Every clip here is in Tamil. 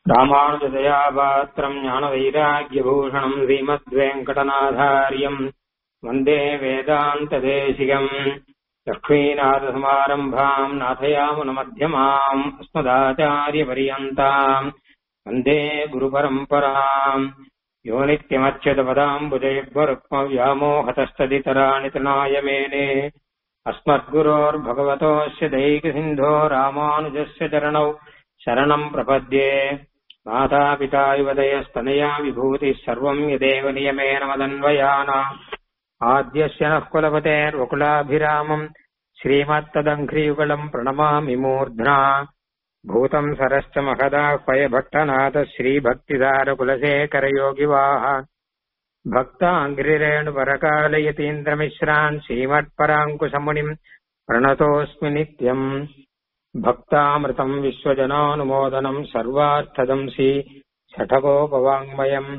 ராமானுஜதயாபாத்திரம் ஞானவைராக்கியபூஷணம் ஸ்ரீமத்வேங்கடநாதாரியம் வந்தே வேதாந்ததேசிகம் லக்ஷ்மீநாதசமாரம்பாம் நாथयामुनमध्यमाम् अस्मदाचार्यपर्यन्ताम् वन्दे गुरुपरम्पराम् यो नित्यमच्युतपदाम्बुजैर्वरुक्मव्यामोहतस्तदितराणि तृणाय मेने अस्मद्गुरोर्भगवतोऽस्य दैकसिन्धो रामानुजस्य चरणौ शरणम् प्रपद्ये मातापिता युवदयस्तनया विभूतिः सर्वम् यदेव नियमेन मदन्वयाना आद्यस्य नः कुलपतेर्वकुलाभिरामम् श्रीमत्तदङ्घ्रियुगलम् प्रणमामि मूर्ध्ना भूतम् सरश्च महदाह्वयभट्टनाथ श्रीभक्तिदारकुलशेखरयोगिवाः भक्ताङ्घ्रिरेणुपरकालयतीन्द्रमिश्रान् श्रीमत्पराङ्कुशमुनिम् प्रणतोऽस्मि नित्यम् भक्तामृतम् विश्वजनानुमोदनम् सर्वार्थदंसि शठकोपवाङ्मयम्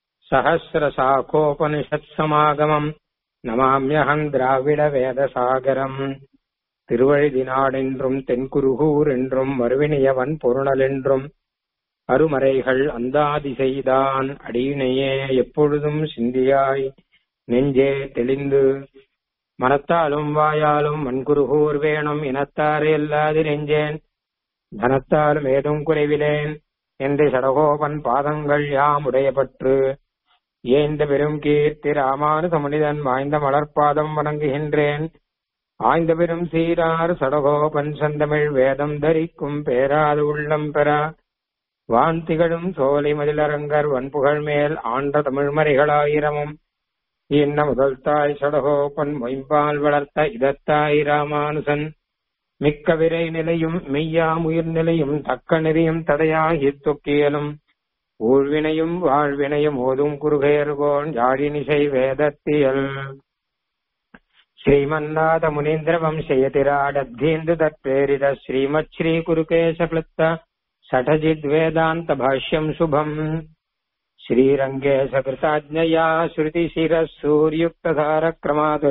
सहस्रशाखोपनिषत्समागमम् நமாமியகம் திராவிட வேதசாகரம் திருவழிதினாடென்றும் தென்குருகூர் என்றும் மறுவினியவன் பொருணல் என்றும் அருமறைகள் அந்தாதி செய்தான் அடியினையே எப்பொழுதும் சிந்தியாய் நெஞ்சே தெளிந்து மனத்தாலும் வாயாலும் மண்குருகூர் வேணும் இனத்தாரே அல்லாது நெஞ்சேன் தனத்தாலும் ஏதும் குறைவிலேன் என்று சடகோபன் பாதங்கள் யாம் உடையப்பற்று ஏந்த பெரும் கீர்த்தி ராமானுத மனிதன் வாய்ந்த மலர்பாதம் வணங்குகின்றேன் ஆய்ந்த பெரும் சீரார் சடகோபன் சந்தமிழ் வேதம் தரிக்கும் பேராது உள்ளம் பெற வான் திகழும் சோலை மதிலரங்கர் வன்புகழ் மேல் ஆண்ட தமிழ்மறைகளாயிரமும் இன்ன முதல் தாய் சடகோபன் மொயம்பால் வளர்த்த இதத்தாய் ராமானுசன் மிக்க விரை நிலையும் மெய்யாமுயிர் நிலையும் தக்க நெறியும் தடையாகி தொக்கியலும் ஊழ்வினையும் வாழ்வினையும் ஓதும் குருகேர்கோன் யாழினிசை வேதத்தியல் ஸ்ரீமன்னாத முனீந்திர வம்சயதிராடத்தீந்து தத்பேரித ஸ்ரீமத் ஸ்ரீ குருகேசக்லுப்த சடஜித் வேதாந்த பாஷ்யம் சுபம் ஸ்ரீரங்கே சகிருதாஜ்ஞயா ஸ்ருதிசிர சூர்யுக்ததாரக்ரமாத்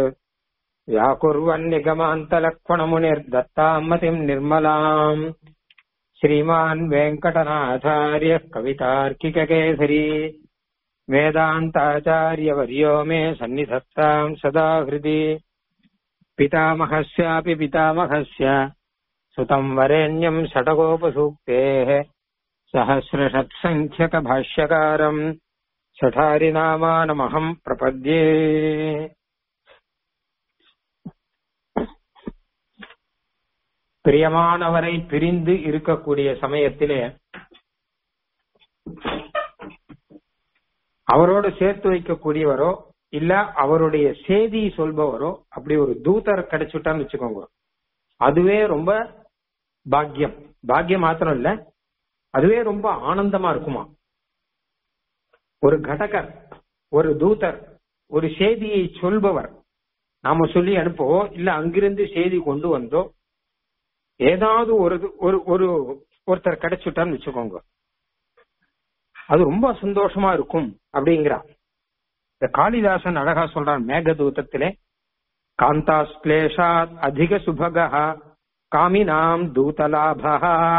व्याकुर्वन्निगमान्तलक्ष्मणमुनिर्दत्ताम् मतिम् निर्मलाम् श्रीमान् वेङ्कटनाथार्यः कवितार्किककेसरी वेदान्ताचार्यवर्यो मे सन्निधत्ताम् सदा हृदि पितामहस्यापि पितामहस्य सुतम् वरेण्यम् षटकोपसूक्तेः सहस्रषट्सङ्ख्यकभाष्यकारम् शठारिनामानमहम् प्रपद्ये பிரியமானவரை பிரிந்து இருக்கக்கூடிய சமயத்திலே அவரோடு சேர்த்து வைக்கக்கூடியவரோ இல்ல அவருடைய செய்தி சொல்பவரோ அப்படி ஒரு தூதர் கிடைச்சுட்டான்னு வச்சுக்கோங்க அதுவே ரொம்ப பாக்கியம் பாக்கியம் மாத்திரம் இல்ல அதுவே ரொம்ப ஆனந்தமா இருக்குமா ஒரு கடகர் ஒரு தூதர் ஒரு செய்தியை சொல்பவர் நாம சொல்லி அனுப்பவோ இல்ல அங்கிருந்து செய்தி கொண்டு வந்தோ ஏதாவது ஒரு ஒரு ஒரு ஒருத்தர் கிடைச்சுட்டான்னு வச்சுக்கோங்க அது ரொம்ப சந்தோஷமா இருக்கும் அப்படிங்கிறா இந்த காளிதாசன் அழகா சொல்றான் மேகதூதத்திலே காந்தாஸ்லேஷாத் அதிக சுபகா காமினாம் தூதலாபா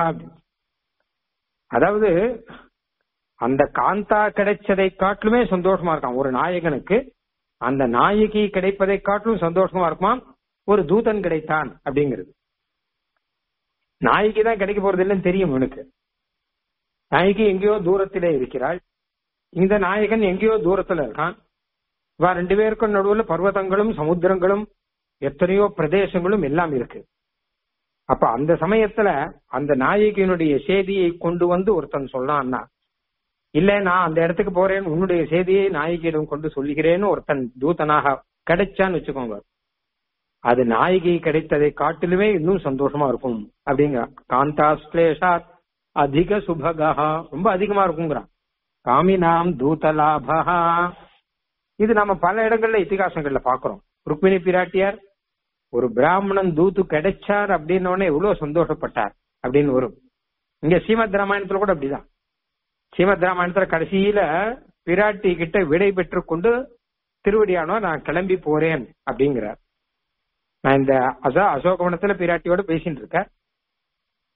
அதாவது அந்த காந்தா கிடைச்சதை காட்டிலுமே சந்தோஷமா இருக்கான் ஒரு நாயகனுக்கு அந்த நாயகி கிடைப்பதை காட்டிலும் சந்தோஷமா இருக்குமாம் ஒரு தூதன் கிடைத்தான் அப்படிங்கிறது நாய்க்கு தான் கிடைக்க போறது இல்லைன்னு தெரியும் இவனுக்கு நாய்க்கு எங்கேயோ தூரத்திலே இருக்கிறாள் இந்த நாயகன் எங்கேயோ தூரத்துல இருக்கான் இவா ரெண்டு பேருக்கும் நடுவுல பர்வதங்களும் சமுத்திரங்களும் எத்தனையோ பிரதேசங்களும் எல்லாம் இருக்கு அப்ப அந்த சமயத்துல அந்த நாயகியினுடைய செய்தியை கொண்டு வந்து ஒருத்தன் சொன்னான்னா இல்ல நான் அந்த இடத்துக்கு போறேன் உன்னுடைய செய்தியை நாயகியிடம் கொண்டு சொல்லுகிறேன்னு ஒருத்தன் தூதனாக கிடைச்சான்னு வச்சுக்கோங்க அது நாயகி கிடைத்ததை காட்டிலுமே இன்னும் சந்தோஷமா இருக்கும் அப்படிங்கிற காந்தாஸ்லேஷா அதிக சுபகா ரொம்ப அதிகமா இருக்குங்கிறான் காமினாம் தூதலாபா இது நம்ம பல இடங்கள்ல இத்திகாசங்கள்ல பாக்குறோம் ருக்மிணி பிராட்டியார் ஒரு பிராமணன் தூத்து கிடைச்சார் அப்படின்னு எவ்வளவு சந்தோஷப்பட்டார் அப்படின்னு வரும் இங்க ஸ்ரீமத் ராமாயணத்துல கூட அப்படிதான் ஸ்ரீமத் ராமாயணத்துல கடைசியில பிராட்டி கிட்ட விடை பெற்று கொண்டு திருவடியானோ நான் கிளம்பி போறேன் அப்படிங்கிறார் நான் இந்த அசோ அசோகவனத்துல பிராட்டியோட பேசிட்டு இருக்கேன்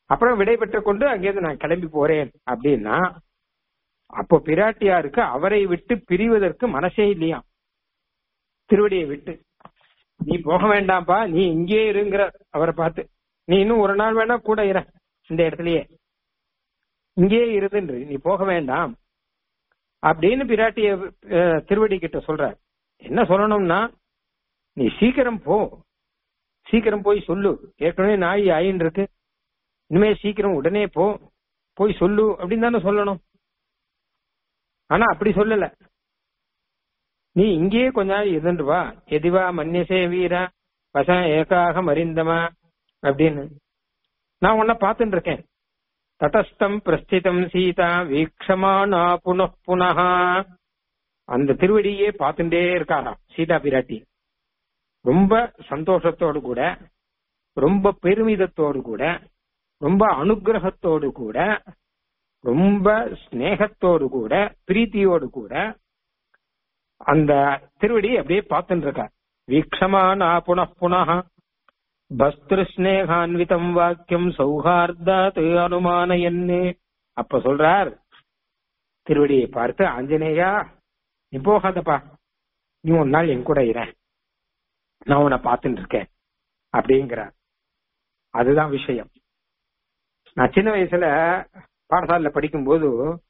அப்புறம் விடை பெற்றுக் கொண்டு அங்கேருந்து நான் கிளம்பி போறேன் அப்படின்னா அப்போ பிராட்டியாருக்கு அவரை விட்டு பிரிவதற்கு மனசே இல்லையா திருவடியை விட்டு நீ போக வேண்டாம்ப்பா நீ இங்கே இருங்கிற அவரை பார்த்து நீ இன்னும் ஒரு நாள் வேணா கூட இர இந்த இடத்துலயே இங்கே இருதுன்று நீ போக வேண்டாம் அப்படின்னு பிராட்டிய அஹ், திருவடி கிட்ட சொல்றார் என்ன சொல்லணும்னா நீ சீக்கிரம் போ சீக்கிரம் போய் சொல்லு ஏற்கனவே நாய் ஆயின்னு இருக்கு இனிமே சீக்கிரம் உடனே போ போய் சொல்லு அப்படின்னு தானே சொல்லணும் ஆனா அப்படி சொல்லல நீ இங்கேயே கொஞ்ச நாள் இருந்துட்டு வா எதிவா மன்யசே வீரா வச ஏகாக மரிந்தமா அப்படின்னு நான் உன்னை பார்த்துட்டு இருக்கேன் ததஸ்தம் பிரஸ்திதம் சீதா வீக்ஷமானா புனః புனः அந்த திருவடியே பார்த்துட்டே இருக்காராம் சீதா பிராட்டி ரொம்ப சந்தோஷத்தோடு கூட ரொம்ப பெருமிதத்தோடு கூட ரொம்ப அனுகிரகத்தோடு கூட ரொம்ப ஸ்நேகத்தோடு கூட பிரீத்தியோடு கூட அந்த திருவடி அப்படியே பார்த்துட்டு இருக்கார் வீக்ஷமானா புனః புனः பஸ்திரு ஸ்நேகான்விதம் வாக்கியம் சௌஹார்தாத் அனுமானயன்னு அப்ப சொல்றார் திருவடியை பார்த்து ஆஞ்சநேயா நீ போகாதப்பா நீ ஒரு நாள் என் கூட இர நான் உன்னை பார்த்துட்டு இருக்கேன் அப்படிங்கிறார் அதுதான் விஷயம் நான் சின்ன வயசுல பாடசாலையில படிக்கும்போது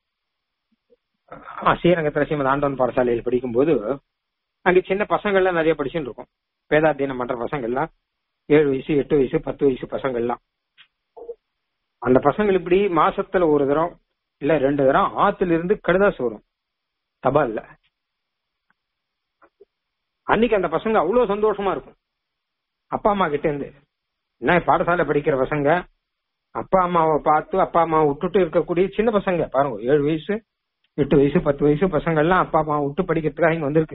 ஆ, ஸ்ரீரங்கத்துல ஸ்ரீமத் ஆண்டவன் பாடசாலையில் படிக்கும்போது அங்க சின்ன பசங்கள்லாம் நிறைய படிச்சுட்டு இருக்கோம் வேதாத்தியனம் பண்ற பசங்கள்லாம் ஏழு வயசு எட்டு வயசு பத்து வயசு பசங்கள்லாம் அந்த பசங்கள் இப்படி மாசத்துல ஒரு தரம் இல்ல ரெண்டு தரம் ஆத்துல இருந்து கடுதாசு வரும் தபால்ல அன்னைக்கு அந்த பசங்க அவ்வளவு சந்தோஷமா இருக்கும் அப்பா அம்மா கிட்ட இருந்து என்ன பாடசாலை படிக்கிற பசங்க அப்பா அம்மாவை பார்த்து அப்பா அம்மாவை விட்டுட்டு இருக்கக்கூடிய சின்ன பசங்க பாருங்க ஏழு வயசு எட்டு வயசு பத்து வயசு பசங்க எல்லாம் அப்பா அம்மாவை விட்டு படிக்கிறதுக்காக இங்க வந்திருக்கு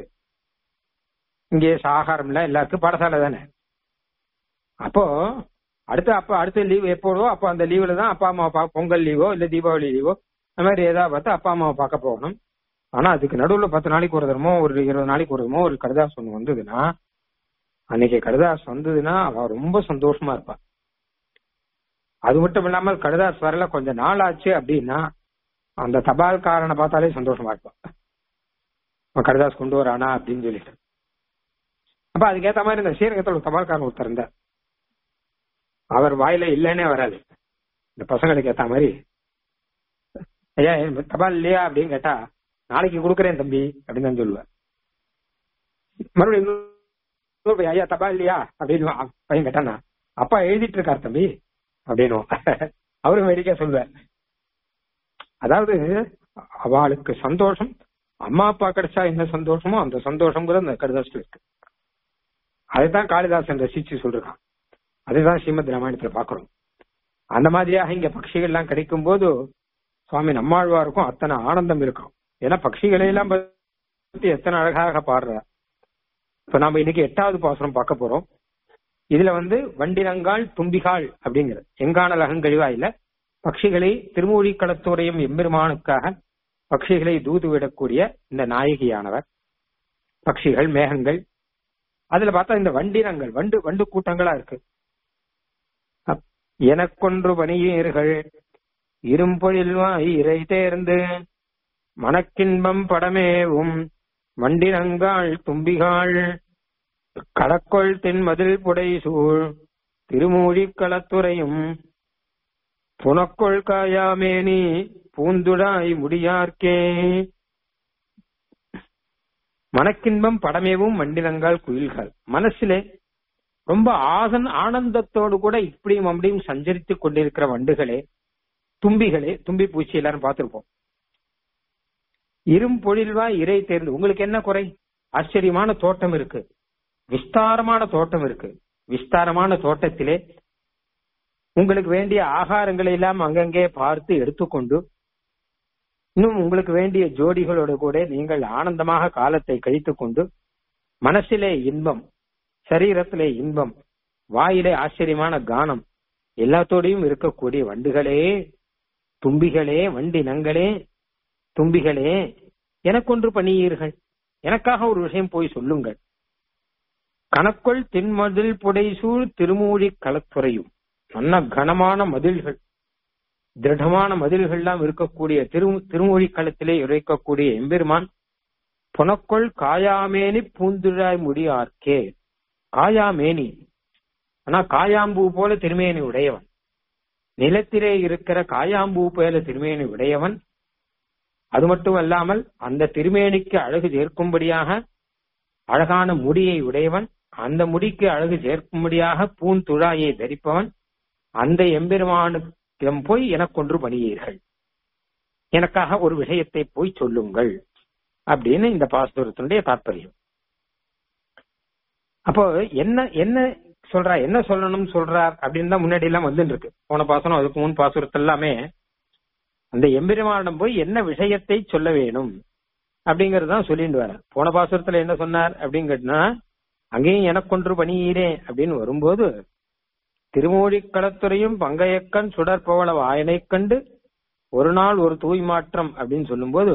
இங்கே ஆகாரம் இல்ல எல்லாருக்கும் பாடசாலை தானே அப்போ அடுத்த அப்ப அடுத்த லீவ் எப்போதோ அப்போ அந்த லீவுல தான் அப்பா அம்மா பொங்கல் லீவோ இல்ல தீபாவளி லீவோ அந்த மாதிரி ஏதாவது பார்த்து அப்பா அம்மாவை பார்க்க போகணும் ஆனா அதுக்கு நடுவுல பத்து நாளைக்கு ஒரு தரமோ ஒரு இருபது நாளைக்கு ஒரு தரமோ ஒரு கடுதாஸ் ஒண்ணு வந்ததுன்னா அன்னைக்கு கடுதாஸ் வந்ததுன்னா அவ ரொம்ப சந்தோஷமா இருப்பா அது மட்டும் இல்லாமல் கடுதாஸ் வரல கொஞ்சம் நாள் ஆச்சு அப்படின்னா அந்த தபால்காரனை பார்த்தாலே சந்தோஷமா இருப்பான் அவன் கடுதாஸ் கொண்டு வரானா அப்படின்னு சொல்லிட்டு அப்ப அதுக்கேத்த மாதிரி இந்த ஸ்ரீரங்கத்துல ஒரு தபால்காரன் ஒருத்தர் இருந்தார் அவர் வாயில இல்லைன்னே வராது இந்த பசங்களுக்கு ஏத்த மாதிரி ஐயா என் தபால் இல்லையா அப்படின்னு கேட்டா நாளைக்கு கொடுக்குறேன் தம்பி அப்படின்னு தான் சொல்லுவேன் மறுபடியும் இன்னொரு பையன், ஐயா தபால் இல்லையா அப்படின்னு அவன் பையன் கேட்டானா அப்பா எழுதிட்டு இருக்கார் தம்பி அப்படின்னு அவரும் வேடிக்கை சொல்லுவார் அதாவது அவளுக்கு சந்தோஷம் அம்மா அப்பா கிடைச்சா என்ன சந்தோஷமோ அந்த சந்தோஷம் கூட அந்த கடிதாசில் இருக்கு அதுதான் காளிதாசன் ரசிச்சு சொல்றான் அதுதான் ஸ்ரீமத் ராமாயணத்துல பாக்குறோம் அந்த மாதிரியாக இங்க பட்சிகள் எல்லாம் கிடைக்கும் போது சுவாமி நம்மாழ்வாருக்கும் அத்தனை ஆனந்தம் இருக்கும் ஏன்னா பட்சிகளை எல்லாம் பத்தி எத்தனை அழகாக பாடுற இப்ப நாம இன்னைக்கு எட்டாவது பாசுரம் பார்க்க போறோம் இதுல வந்து வண்டினங்கால் தும்பிகால் அப்படிங்கிறது எங்கானல் அகங்கழிவாயில பட்சிகளை திருமூழி களத்துறையும் எம்பெருமானுக்காக பட்சிகளை தூது விடக்கூடிய இந்த நாயகியானவர் பட்சிகள் மேகங்கள் அதுல பார்த்தா இந்த வண்டினங்கள் வண்டு வண்டு கூட்டங்களா இருக்கு அப்- எனக்கொன்று பணியீர்கள் இரும்பொழில்வாய் இறை தேர்ந்து மணக்கின்பம் படமேவும் வண்டினங்காள் தும்பிகாள் கடற்கொள் தென்மதில் புடைசூழ் திருமூழிக் களத்துறையும் புனக்கொள் காயாமேனி பூந்துடாய் முடியார்க்கே மனக்கின்பம் படமேவும் மண்டினங்கால் குயில்கள் மனசிலே ரொம்ப ஆசன் ஆனந்தத்தோடு கூட இப்படியும் அப்படியும் சஞ்சரித்துக் கொண்டிருக்கிற வண்டுகளே தும்பிகளே தும்பி பூச்சி எல்லாரும் பார்த்திருப்போம் இரும்பொழில்வா இறை தேர்ந்து உங்களுக்கு என்ன குறை ஆச்சரியமான தோட்டம் இருக்கு விஸ்தாரமான தோட்டம் இருக்கு விஸ்தாரமான தோட்டத்திலே உங்களுக்கு வேண்டிய ஆகாரங்களை எல்லாம் அங்கங்கே பார்த்து எடுத்துக்கொண்டு இன்னும் உங்களுக்கு வேண்டிய ஜோடிகளோடு கூட நீங்கள் ஆனந்தமாக காலத்தை கழித்துக் கொண்டு மனசிலே இன்பம் சரீரத்திலே இன்பம் வாயிலே ஆச்சரியமான கானம் எல்லாத்தோடையும் இருக்கக்கூடிய வண்டுகளே தும்பிகளே வண்டினங்களே தும்பிகளே எனக்கொன்று பணியீர்கள் எனக்காக ஒரு விஷயம் போய் சொல்லுங்கள் கணக்குள் தென்மதில் புடைசூழ் திருமூழி களத்துறையும் நல்ல கனமான மதில்கள் திருடமான மதில்கள்லாம் இருக்கக்கூடிய திரு திருமொழி களத்திலே இறைக்கக்கூடிய எம்பெருமான் புனக்குள் காயாமேனி பூந்துழாய் முடியார்க்கே காயாமேனி ஆனா காயாம்பூ போல திருமேனி உடையவன் நிலத்திலே இருக்கிற காயாம்பூ போல திருமேனி உடையவன் அது மட்டும் அல்லாமல் அந்த திருமேனிக்கு அழகு சேர்க்கும்படியாக அழகான முடியை உடையவன் அந்த முடிக்கு அழகு சேர்க்கும்படியாக பூந்துழாயை தரிப்பவன் அந்த எம்பெருமானுக்கிடம் போய் எனக்கொன்று பணியீர்கள் எனக்காக ஒரு விஷயத்தை போய் சொல்லுங்கள் அப்படின்னு இந்த பாசுரத்தினுடைய தாற்பயம் அப்போ என்ன என்ன சொல்றா என்ன சொல்லணும்னு சொல்றார் அப்படின்னு தான் முன்னாடி எல்லாம் வந்துட்டு இருக்கு போன பாசனம் அதுக்கு முன் பாசுரத்து எல்லாமே அந்த எம்பெருமானிடம் போய் என்ன விஷயத்தை சொல்ல வேணும் அப்படிங்கறது தான் சொல்லிட்டு வர போன பாசுரத்துல என்ன சொன்னார் அப்படின்னு கேட்டினா அங்கேயும் எனக்கொன்று பணியீரே அப்படின்னு வரும்போது திருமூழி களத்துறையும் பங்கையக்கண் சுடற்பவள வாயனை கண்டு ஒரு நாள் ஒரு தூய் மாற்றம் அப்படின்னு சொல்லும்போது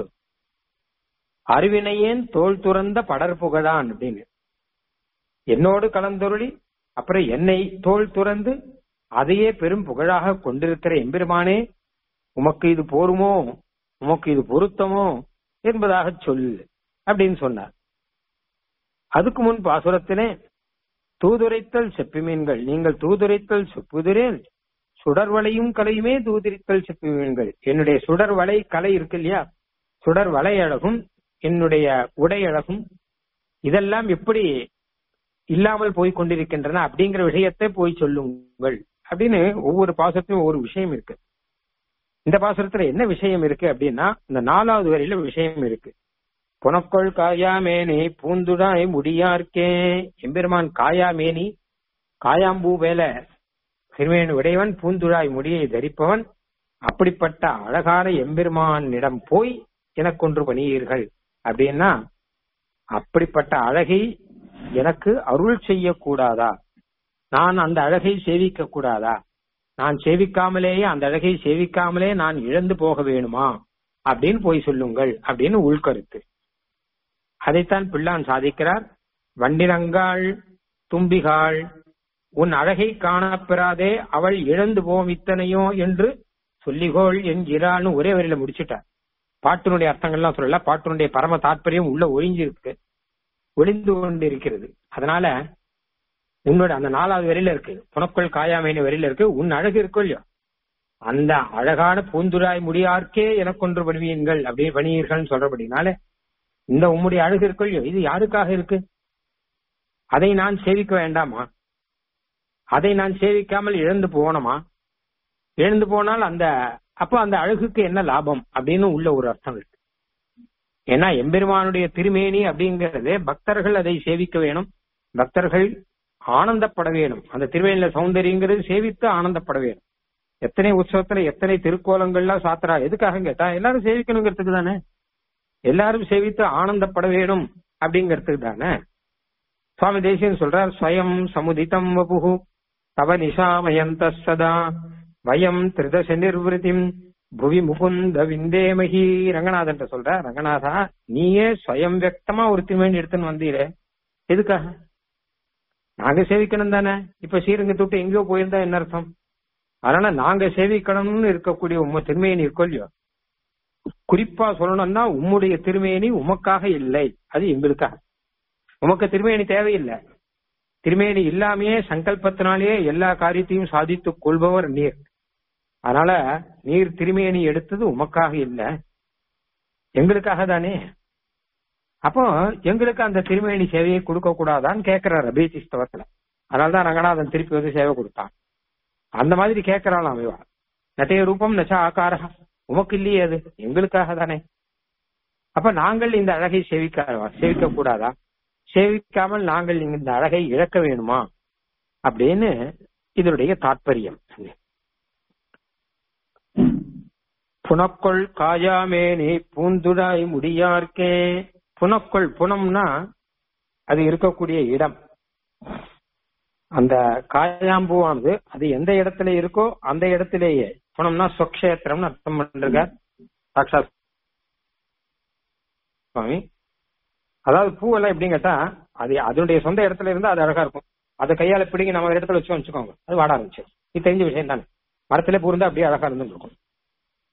அறிவினையேன் தோல் துறந்த படர் புகழான் அப்படின்னு என்னோடு கலந்தொருளி அப்புறம் என்னை தோல் துறந்து அதையே பெரும் புகழாக கொண்டிருக்கிற எம்பெருமானே உமக்கு இது போருமோ உமக்கு இது பொருத்தமோ என்பதாக சொல் அப்படின்னு சொன்னார் அதுக்கு முன் பாசுரத்திலே தூதுரைத்தல் செப்பிமீன்கள் நீங்கள் தூதுரைத்தல் செப்புதிரேன் சுடர்வளையும் கலையுமே தூதுரைத்தல் செப்பிமீன்கள் என்னுடைய சுடர்வளை கலை இருக்கு இல்லையா சுடர் வலை அழகும் என்னுடைய உடை அழகும் இதெல்லாம் எப்படி இல்லாமல் போய் கொண்டிருக்கின்றன அப்படிங்கிற விஷயத்தை போய் சொல்லுங்கள் அப்படின்னு ஒவ்வொரு பாசத்திலும் ஒவ்வொரு விஷயம் இருக்கு இந்த பாசுரத்துல என்ன விஷயம் இருக்கு அப்படின்னா இந்த நாலாவது வரையில விஷயம் இருக்கு புனக்கொள் காயாமேனி பூந்துடாய் முடியார்க்கே எம்பெருமான் காயாமேனி காயாம்பூ வேல திருமேனு உடையவன் பூந்துழாய் முடியை தரிப்பவன் அப்படிப்பட்ட அழகான எம்பெருமானிடம் போய் எனக்கொன்று பணியீர்கள் அப்படின்னா அப்படிப்பட்ட அழகை எனக்கு அருள் செய்யக்கூடாதா நான் அந்த அழகை சேவிக்க கூடாதா நான் சேவிக்காமலேயே அந்த அழகை சேவிக்காமலே நான் இழந்து போக வேணுமா அப்படின்னு போய் சொல்லுங்கள் அப்படின்னு உள்கருத்து அதைத்தான் பிள்ளான் சாதிக்கிறார் வண்டினங்காள் தும்பிகாள் உன் அழகை காணப்பெறாதே அவள் இழந்து போம் இத்தனையோ என்று சொல்லிகோள் என்கிறான்னு ஒரே வரியில முடிச்சுட்டார் பாட்டினுடைய அர்த்தங்கள்லாம் சொல்லல பாட்டினுடைய பரம தாற்பயம் உள்ள ஒழிஞ்சிருக்கு ஒளிந்து கொண்டு இருக்கிறது அதனால உன்னோட அந்த நாலாவது வரையில இருக்கு புனக்குள் காயாமைன வரையில இருக்கு உன் அழகு இருக்கோ இல்லையோ அந்த அழகான பூந்துராய் முடியார்க்கே எனக்கொன்று பணிவீங்கள் அப்படியே பணியீர்கள் சொல்றபடினால இந்த உம்முடைய அழகு இருக்கோ இல்லையோ இது யாருக்காக இருக்கு அதை நான் சேவிக்க வேண்டாமா அதை நான் சேவிக்காமல் இழந்து போனோமா இழந்து போனால் அந்த அப்ப அந்த அழகுக்கு என்ன லாபம் அப்படின்னு உள்ள ஒரு அர்த்தம் இருக்கு ஏன்னா எம்பெருமானுடைய திருமேனி அப்படிங்கறது பக்தர்கள் அதை சேவிக்க வேணும் பக்தர்கள் ஆனந்தப்பட வேணும் அந்த திருவேணில சௌந்தரியங்கிறது சேவித்து ஆனந்தப்பட வேணும் எத்தனை உற்சவத்துல எத்தனை திருக்கோலங்கள்லாம் சாத்திரா எதுக்காக கேட்டா எல்லாரும் சேவிக்கணுங்கிறதுக்கு தானே எல்லாரும் சேவித்து ஆனந்தப்பட வேணும் அப்படிங்கிறதுக்கு தானே சுவாமி தேசியன் சொல்றார் ஸ்வயம் சமுதிதம் வபுகு தவ நிஷாமயந்த சதா வயம் திருதச நிர்வൃതിம் புவி முகுந்த விந்தேமகி ரங்கநாதன் சொல்ற ரங்கநாதா நீயே ஸ்வயம் வியக்தமா ஒரு திருமேனி எடுத்துன்னு வந்தீரே எதுக்காக நாங்க சேவிக்கணும் தானே இப்ப ஸ்ரீரங்க தொட்டு எங்கேயோ போயிருந்தா என்ன அர்த்தம் அதனால நாங்க சேவிக்கணும்னு இருக்கக்கூடிய உம்ம திருமேனி இருக்கோ இல்லையோ குறிப்பா சொல்லணும்னா உம்முடைய திருமேனி உமக்காக இல்லை அது எங்களுக்காக உமக்கு திருமேனி தேவையில்லை திருமேனி இல்லாமையே சங்கல்பத்தினாலேயே எல்லா காரியத்தையும் சாதித்துக் கொள்பவர் நீர் அதனால நீர் திருமேனி எடுத்தது உமக்காக இல்ல எங்களுக்காக தானே அப்போ எங்களுக்கு அந்த திருமேனி சேவையை கொடுக்க கூடாதான்னு கேட்கிறார் அபீதிஸ்தவத்துல அதனாலதான் ரங்கநாதன் திருப்பி வந்து சேவை கொடுத்தான் அந்த மாதிரி கேட்கிறாளாம் இவா நட்டைய ரூபம் நச்ச ஆகார உமக்கு இல்லையே அது எங்களுக்காக தானே அப்ப நாங்கள் இந்த அழகை சேவிக்க சேவிக்க கூடாதா சேவிக்காமல் நாங்கள் இந்த அழகை இழக்க வேணுமா அப்படின்னு இதனுடைய தாற்பயம் புனக்கொள் காயாமேனி பூந்துடாய் முடியார்க்கே புனக்கொள் புனம்னா அது இருக்கக்கூடிய இடம் அந்த காயாம்பூவானது அது எந்த இடத்துல இருக்கோ அந்த இடத்திலேயே புனம்னா சொக்ஷேத்திரம்னு அர்த்தம் பண்றார் சாட்சா சுவாமி அதாவது பூவெல்லாம் எப்படின்னு கேட்டா அது அதனுடைய சொந்த இடத்துல இருந்தா அது அழகா இருக்கும் அதை கையால பிடிங்கி நம்ம இடத்துல வச்சு வச்சுக்கோங்க அது வாட ஆரம்பிச்சு இது தெரிஞ்ச விஷயம் தானே மரத்துல பூர்ந்தா அப்படியே அழகா இருந்து இருக்கும்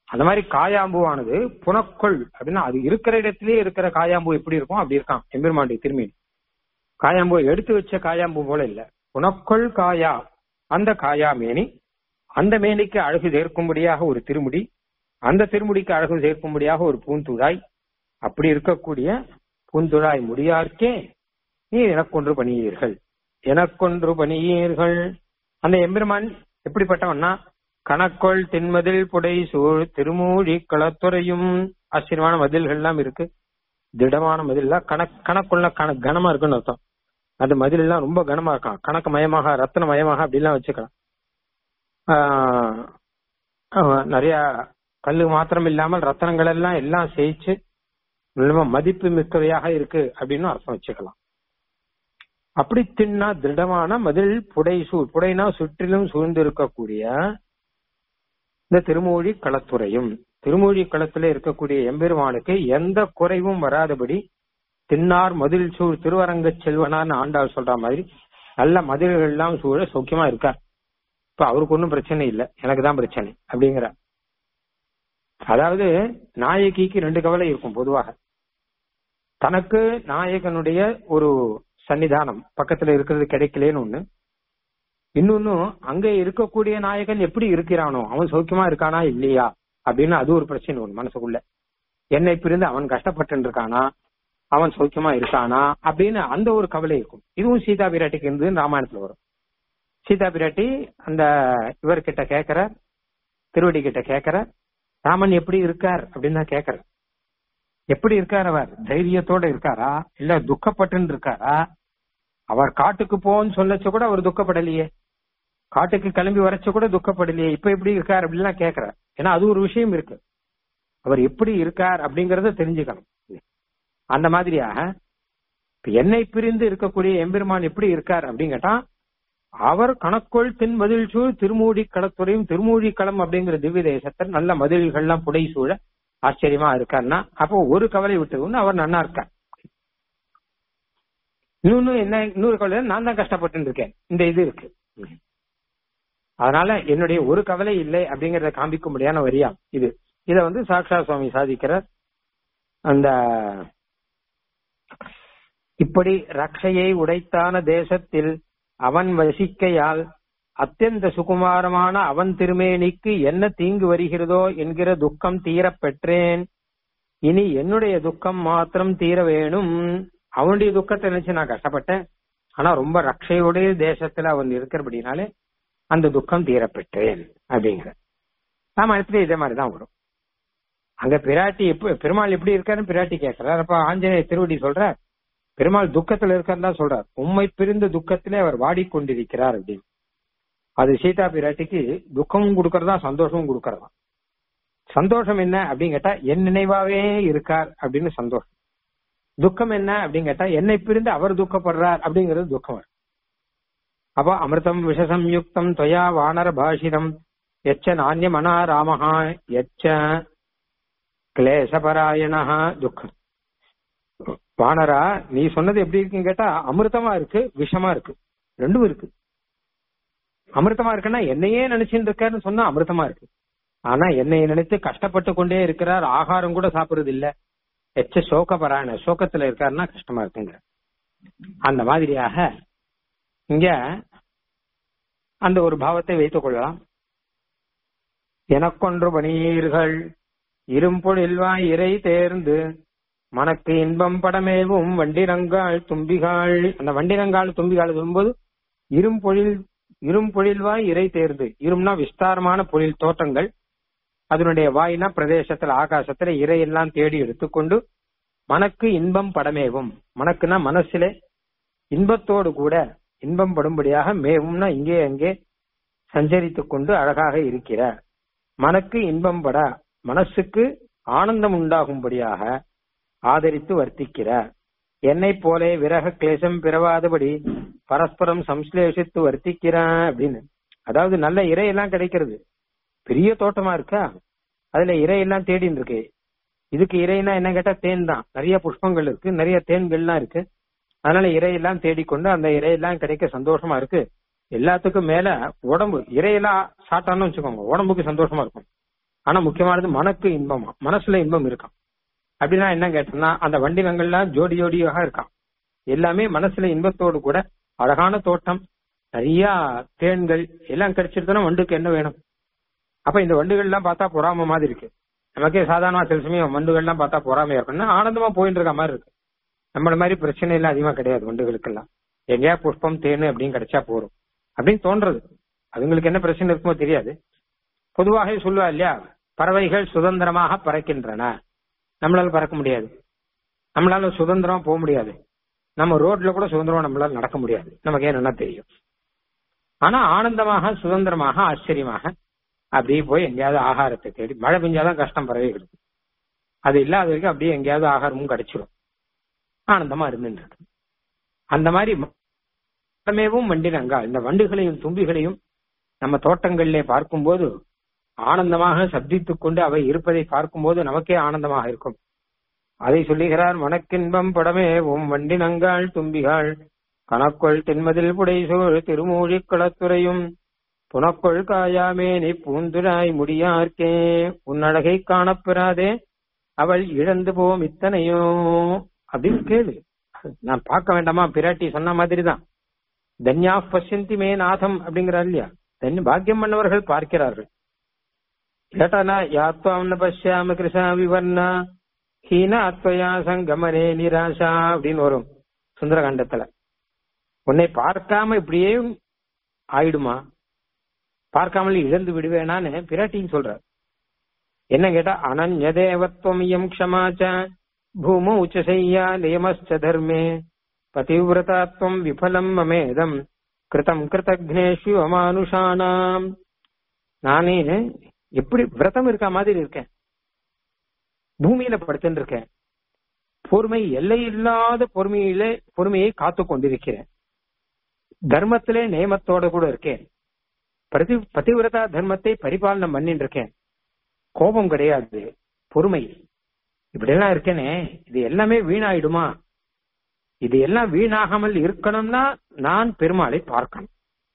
அந்த மாதிரி காயாம்புவானது புனக்கொள் அப்படின்னா அது இருக்கிற இடத்திலேயே இருக்கிற காயாம்பு எப்படி இருக்கும் அப்படி இருக்கான் எம்பெருமாண்டி திரும்பி காயாம்பு எடுத்து வச்ச காயாம்பு போல இல்ல புனக்கொள் காயா அந்த காயா மேனி அந்த மேனிக்கு அழகு சேர்க்கும்படியாக ஒரு திருமுடி அந்த திருமுடிக்கு அழகு சேர்க்கும்படியாக ஒரு பூந்துழாய் அப்படி இருக்கக்கூடிய பூந்துழாய் முடியார்க்கே நீ எனக்கொன்று பணியீர்கள் எனக்கொன்று பணியீர்கள் அந்த எம்பெருமான் எப்படிப்பட்டவன்னா கணக்கொள் தென்மதில் புடை சூழ் திருமூழி களத்துறையும் ஆச்சரியமான மதில்கள் எல்லாம் இருக்கு திடமான மதில் கணக் கணக்குள்ள கண கனமா இருக்குன்னு அர்த்தம் அது மதில் எல்லாம் ரொம்ப கனமா இருக்கான் கணக்கு மயமாக ரத்தன மயமாக அப்படிலாம் வச்சுக்கலாம் ஆஹ் ஆஹ் நிறைய கல்லு மாத்திரம் இல்லாமல் ரத்தனங்கள் எல்லாம் எல்லாம் சேய்ச்சு ரொம்ப மதிப்பு மிக்கவையாக இருக்கு அப்படின்னு அர்த்தம் வச்சுக்கலாம் அப்படி தின்னா திருடமான மதில் புடை சூ புடைனா சுற்றிலும் சூழ்ந்து இருக்கக்கூடிய இந்த திருமூழி களத்துறையும் திருமூழி களத்துல இருக்கக்கூடிய எம்பெருமானுக்கு எந்த குறைவும் வராதபடி தின்னார் மதில் சூழ் திருவரங்க செல்வனான்னு ஆண்டாள் சொல்ற மாதிரி நல்ல மதில்கள் எல்லாம் சூழ சௌக்கியமா இருக்கார் இப்ப அவருக்கு ஒன்றும் பிரச்சனை இல்லை எனக்கு தான் பிரச்சனை அப்படிங்கிற அதாவது நாயகிக்கு ரெண்டு கவலை இருக்கும் பொதுவாக தனக்கு நாயகனுடைய ஒரு சன்னிதானம் பக்கத்துல இருக்கிறது கிடைக்கலன்னு ஒண்ணு இன்னொன்னு அங்க இருக்கக்கூடிய நாயகன் எப்படி இருக்கிறானோ அவன் சௌக்கியமா இருக்கானா இல்லையா அப்படின்னு அது ஒரு பிரச்சனை ஒண்ணு மனசுக்குள்ள என்னை பிரிந்து அவன் கஷ்டப்பட்டு இருக்கானா அவன் சௌக்கியமா இருக்கானா அப்படின்னு அந்த ஒரு கவலை இருக்கும் இதுவும் சீதா பிராட்டிக்கு இருந்து ராமாயணத்துல வரும் சீதா பிராட்டி அந்த இவர்கிட்ட கேக்குற திருவடி கிட்ட கேக்குற ராமன் எப்படி இருக்கார் அப்படின்னு தான் கேக்குற எப்படி இருக்கார் அவர் தைரியத்தோட இருக்காரா இல்ல துக்கப்பட்டு இருக்காரா அவர் காட்டுக்கு போன்னு சொல்லச்சு கூட அவர் துக்கப்படலையே காட்டுக்கு கிளம்பி வரச்சு கூட துக்கப்படலையே இப்ப எப்படி இருக்கார் அப்படின்லாம் கேக்குறார் ஏன்னா அது ஒரு விஷயம் இருக்கு அவர் எப்படி இருக்கார் அப்படிங்கறத தெரிஞ்சுக்கணும் அந்த மாதிரியாக என்னை பிரிந்து இருக்கக்கூடிய எம்பெருமான் எப்படி இருக்கார் அப்படின்னு கேட்டா அவர் கணக்கோள் தென் மதில் சூழ் திருமூடி களத்துறையும் திருமூடி களம் அப்படிங்கிற திவ்ய தேசத்தில் நல்ல மதில்கள்லாம் புடை சூழ ஆச்சரியமா இருக்காருன்னா அப்போ ஒரு கவலை விட்டு அவர் நன்னா இருக்கார் இன்னொன்னு என்ன இன்னொரு கவலை நான் தான் கஷ்டப்பட்டு இருக்கேன் இந்த இது இருக்கு அதனால என்னுடைய ஒரு கவலை இல்லை அப்படிங்கறத காண்பிக்கும்படியான வரியா இது இத வந்து சாக்ஷா சுவாமி சாதிக்கிறார் அந்த இப்படி ரக்ஷையை உடைத்தான தேசத்தில் அவன் வசிக்கையால் அத்தியந்த சுகுமாரமான அவன் திருமேனிக்கு என்ன தீங்கு வருகிறதோ என்கிற துக்கம் தீரப் பெற்றேன் இனி என்னுடைய துக்கம் மாத்திரம் தீர வேணும் அவனுடைய துக்கத்தை நினைச்சு நான் கஷ்டப்பட்டேன் ஆனா ரொம்ப ரக்ஷையுடைய தேசத்துல அவன் இருக்கிறபடினாலே அந்த துக்கம் தீரப்பெற்றேன் அப்படிங்கிற ராமாயணத்துல இதே மாதிரிதான் வரும் அங்க பிராட்டி எப்ப பெருமாள் எப்படி இருக்காருன்னு பிராட்டி கேட்கிறார் அப்ப ஆஞ்சநேய திருவடி சொல்ற பெருமாள் துக்கத்துல இருக்காருன்னு தான் சொல்றார் உண்மை பிரிந்த துக்கத்திலே அவர் வாடிக்கொண்டிருக்கிறார் அப்படின்னு அது சீதா பிராட்டிக்கு துக்கமும் கொடுக்கறதா சந்தோஷமும் கொடுக்கறதா சந்தோஷம் என்ன அப்படின்னு கேட்டா என் நினைவாவே இருக்கார் அப்படின்னு சந்தோஷம் துக்கம் என்ன அப்படின்னு கேட்டா என்னை பிரிந்து அவர் துக்கப்படுறார் அப்படிங்கிறது துக்கம் அப்போ அமிர்தம் விஷசம்யுக்தம் தொயா வானர பாஷிதம் எச்ச நானியமனா ராமஹா எச்ச கிளேசபராயணா துக்கம் வானரா நீ சொன்னது எப்படி இருக்குன்னு கேட்டா அமிர்தமா இருக்கு விஷமா இருக்கு ரெண்டும் இருக்கு அமிர்தமா இருக்குன்னா என்னையே நினைச்சுட்டு இருக்காருன்னு சொன்னா அமிர்தமா இருக்கு ஆனா என்னை நினைத்து கஷ்டப்பட்டு கொண்டே இருக்கிறார் ஆகாரம் கூட சாப்பிடுறது இல்ல எச்ச சோகபராயண சோகத்துல இருக்காருன்னா கஷ்டமா இருக்குங்க அந்த மாதிரியாக இங்க அந்த ஒரு பாவத்தை வைத்துக் கொள்ளலாம் எனக்கொன்று பணியீர்கள் இரும்பொழில்வாய் இறை தேர்ந்து மனக்கு இன்பம் படமேவும் வண்டிரங்காள் தும்பிகாள் அந்த வண்டிரங்காள் தும்பிகாள் சொல்லும்போது இரும்பொழில் இரும்பொழில்வாய் இறை தேர்ந்து இரும்னா விஸ்தாரமான பொழில் தோட்டங்கள் அதனுடைய வாயினா பிரதேசத்துல ஆகாசத்துல இறையெல்லாம் தேடி எடுத்துக்கொண்டு மனக்கு இன்பம் படமேவும் மனக்குனா மனசிலே இன்பத்தோடு கூட இன்பம் படும்படியாக மேவும்னா இங்கே அங்கே சஞ்சரித்துக் கொண்டு அழகாக இருக்கிறார் மனக்கு இன்பம் பட மனசுக்கு ஆனந்தம் உண்டாகும்படியாக ஆதரித்து வர்த்திக்கிறார் என்னை போலே விரக கிளேசம் பிறவாதபடி பரஸ்பரம் சம்ஸ்லேஷித்து வர்த்திக்கிறான் அப்படின்னு அதாவது நல்ல இறையெல்லாம் கிடைக்கிறது பெரிய தோட்டமா இருக்கா அதுல இறையெல்லாம் தேடின்னு இருக்கு இதுக்கு இறைனா என்ன கேட்டா தேன் தான் நிறைய புஷ்பங்கள் இருக்கு நிறைய தேன்கள்லாம் இருக்கு அதனால இறையெல்லாம் தேடிக்கொண்டு அந்த இறையெல்லாம் கிடைக்க சந்தோஷமா இருக்கு எல்லாத்துக்கும் மேல உடம்பு இறையெல்லாம் சாப்பிட்டான்னு வச்சுக்கோங்க உடம்புக்கு சந்தோஷமா இருக்கும் ஆனா முக்கியமானது மனக்கு இன்பமா மனசுல இன்பம் இருக்கான் அப்படின்னா என்ன கேட்டோம்னா அந்த வண்டினங்கள்லாம் ஜோடி ஜோடியாக இருக்கான் எல்லாமே மனசுல இன்பத்தோடு கூட அழகான தோட்டம் நிறைய தேன்கள் எல்லாம் கிடைச்சிருந்தோம்னா வண்டுக்கு என்ன வேணும் அப்ப இந்த வண்டுகள் எல்லாம் பார்த்தா பொறாம மாதிரி இருக்கு நமக்கே சாதாரண சில சமயம் வண்டுகள் எல்லாம் பார்த்தா பொறாமையா இருக்கும்னா ஆனந்தமா போயிட்டு இருக்க மாதிரி இருக்கு நம்மள மாதிரி பிரச்சனை எல்லாம் அதிகமா கிடையாது வண்டுகளுக்கெல்லாம் எங்கேயா புஷ்பம் தேனு அப்படின்னு கிடைச்சா போறோம் அப்படின்னு தோன்றது அதுங்களுக்கு என்ன பிரச்சனை இருக்குமோ தெரியாது பொதுவாக சொல்லுவா இல்லையா பறவைகள் சுதந்திரமாக பறக்கின்றன நம்மளால பறக்க முடியாது நம்மளால சுதந்திரமா போக முடியாது நம்ம ரோட்ல கூட சுதந்திரமா நம்மளால நடக்க முடியாது நமக்கு என்னன்னா தெரியும் ஆனா ஆனந்தமாக சுதந்திரமாக ஆச்சரியமாக அப்படியே போய் எங்கேயாவது ஆகாரத்தை தேடி மழை பெஞ்சாதான் கஷ்டம் பறவைகளுக்கு அது இல்லாத வரைக்கும் அப்படியே எங்கேயாவது ஆகாரமும் கிடைச்சிடும் ஆனந்தமா இருந்துட்டு இருக்கு அந்த மாதிரி மரமேவும் வண்டினங்கா இந்த வண்டுகளையும் தும்பிகளையும் நம்ம தோட்டங்களிலே பார்க்கும்போது ஆனந்தமாக சப்தித்துக் கொண்டு அவை இருப்பதை பார்க்கும்போது நமக்கே ஆனந்தமாக இருக்கும் அதை சொல்லுகிறார் மனக்கின்பம் படமே உம் வண்டினங்காள் தும்பிகாள் கணக்கொள் தென்மதில் புடைசோழ் திருமூழி களத்துறையும் புனக்கொள் காயாமேனி பூந்துராய் முடியார்க்கே உன்னழகை காணப்பெறாதே அவள் இழந்து போம் இத்தனையோ அப்படின்னு கேளு நான் பார்க்க வேண்டாமா பிராட்டி சொன்ன மாதிரிதான் தன்யா பசியந்தி மே நாதம் அப்படிங்கிறார் இல்லையா தன்ய பாக்கியம் பண்ணவர்கள் பார்க்கிறார்கள் கேட்டானா யாத்வாம் பசியாம கிருஷா விவர்ணா ஹீன அத்வயா சங்கமனே நிராசா அப்படின்னு வரும் சுந்தரகாண்டத்துல உன்னை பார்க்காம இப்படியே ஆயிடுமா பார்க்காமல் இழந்து விடுவேனான்னு பிராட்டின்னு சொல்றார் என்ன கேட்டா அனன்ய தேவத்வம் இயம் க்ஷமாச்ச பூமௌ ச சையா நியமஸ்ச தர்மே பதிவிரதாத்வம் விபலம் மமேதம் கிருதம் கிருதக்னேஷு அமானுஷானாம் நானே எப்படி விரதம் இருக்க மாதிரி இருக்கேன் பூமியில படுத்துட்டு இருக்கேன் பொறுமை எல்லை இல்லாத பொறுமையிலே பொறுமையை காத்து கொண்டிருக்கிறேன் தர்மத்திலே நியமத்தோட கூட இருக்கேன் பிரதி பதிவிரதா தர்மத்தை பரிபாலனம் பண்ணிட்டு இருக்கேன் கோபம் கிடையாது பொறுமை இப்படி எல்லாம் இருக்கேனே இது எல்லாமே வீணாயிடுமா இது எல்லாம் வீணாகாமல் இருக்கணும்னா நான் பெருமாளை பார்க்கணும்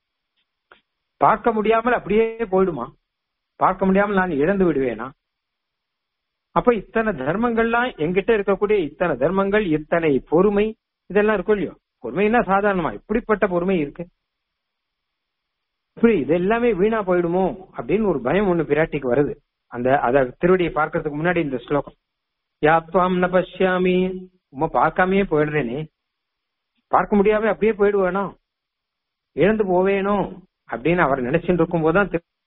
பார்க்க முடியாமல் அப்படியே போயிடுமா பார்க்க முடியாமல் நான் இழந்து விடுவேனா அப்ப இத்தனை தர்மங்கள்லாம் எங்கிட்ட இருக்கக்கூடிய இத்தனை தர்மங்கள் இத்தனை பொறுமை இதெல்லாம் இருக்கும் இல்லையோ பொறுமைன்னா சாதாரணமா இப்படிப்பட்ட பொறுமை இருக்கு இப்படி இது எல்லாமே வீணா போயிடுமோ அப்படின்னு ஒரு பயம் ஒண்ணு பிராட்டிக்கு வருது அந்த அத திருவடியை பார்க்கறதுக்கு முன்னாடி இந்த ஸ்லோகம் யாத்வாம் ந பஷ்யாமி உமா பார்க்காமயே போயிடுறேனே பார்க்க முடியாம அப்படியே போயிடுவேனோ இழந்து போவேனோ அப்படின்னு அவர் நினைச்சுட்டு இருக்கும் போதுதான்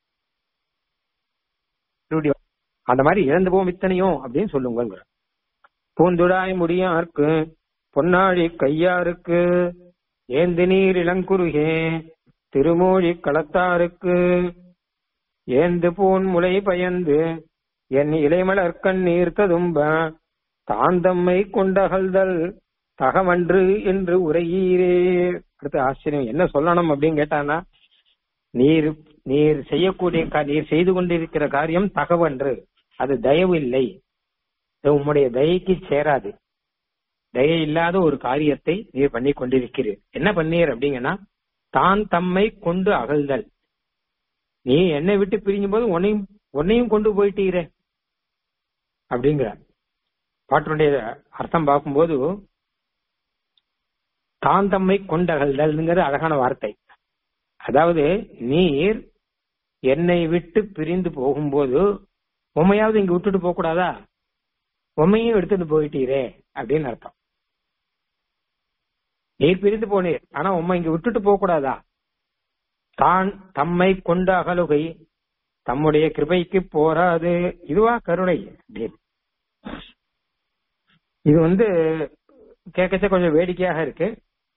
திருவடி அந்த மாதிரி இழந்து போவோம் இத்தனையோ அப்படின்னு சொல்லுங்க பூந்துடாய் முடியாருக்கு பொன்னாழி கையாருக்கு ஏந்து நீர் இளங்குருகே திருமூழி களத்தாருக்கு ஏந்து பூன் முளை பயந்து என் இலைமலர் கண்ணீர் ததும்ப தாந்தம்மை கொண்டகழ்தல் தகவன்று என்று உரையீரே அடுத்து ஆச்சரியம் என்ன சொல்லணும் அப்படின்னு கேட்டானா நீர் நீர் செய்யக்கூடிய கா- நீர் செய்து கொண்டிருக்கிற காரியம் தகவன்று அது தயவு இல்லை இது உம்முடைய தயைக்கு சேராது தயை இல்லாத ஒரு காரியத்தை நீர் பண்ணி கொண்டிருக்கிறீர் என்ன பண்ணீர் அப்படிங்கன்னா தான் தம்மை கொண்டு அகழ்தல் நீ என்னை விட்டு பிரியும் போது உன்னையும் உன்னையும் கொண்டு போயிட்டீரே அப்படிங்கிற பாட்டினுடைய அர்த்தம் பார்க்கும்போது தான் தம்மை கொண்டகழ்தல்ங்கிற அழகான வார்த்தை அதாவது நீர் என்னை விட்டு பிரிந்து போகும்போது உண்மையாவது இங்க விட்டுட்டு போக கூடாதா உண்மையும் எடுத்துட்டு போயிட்டீரே அப்படின்னு அர்த்தம் நீர் பிரிந்து போனீர் ஆனா உண்மை இங்க விட்டுட்டு போக கூடாதா தான் தம்மை கொண்ட அகலுகை தம்முடைய கிருபைக்கு போராது இதுவா கருணை அப்படின்னு இது வந்து கேட்கச்ச கொஞ்சம் வேடிக்கையாக இருக்கு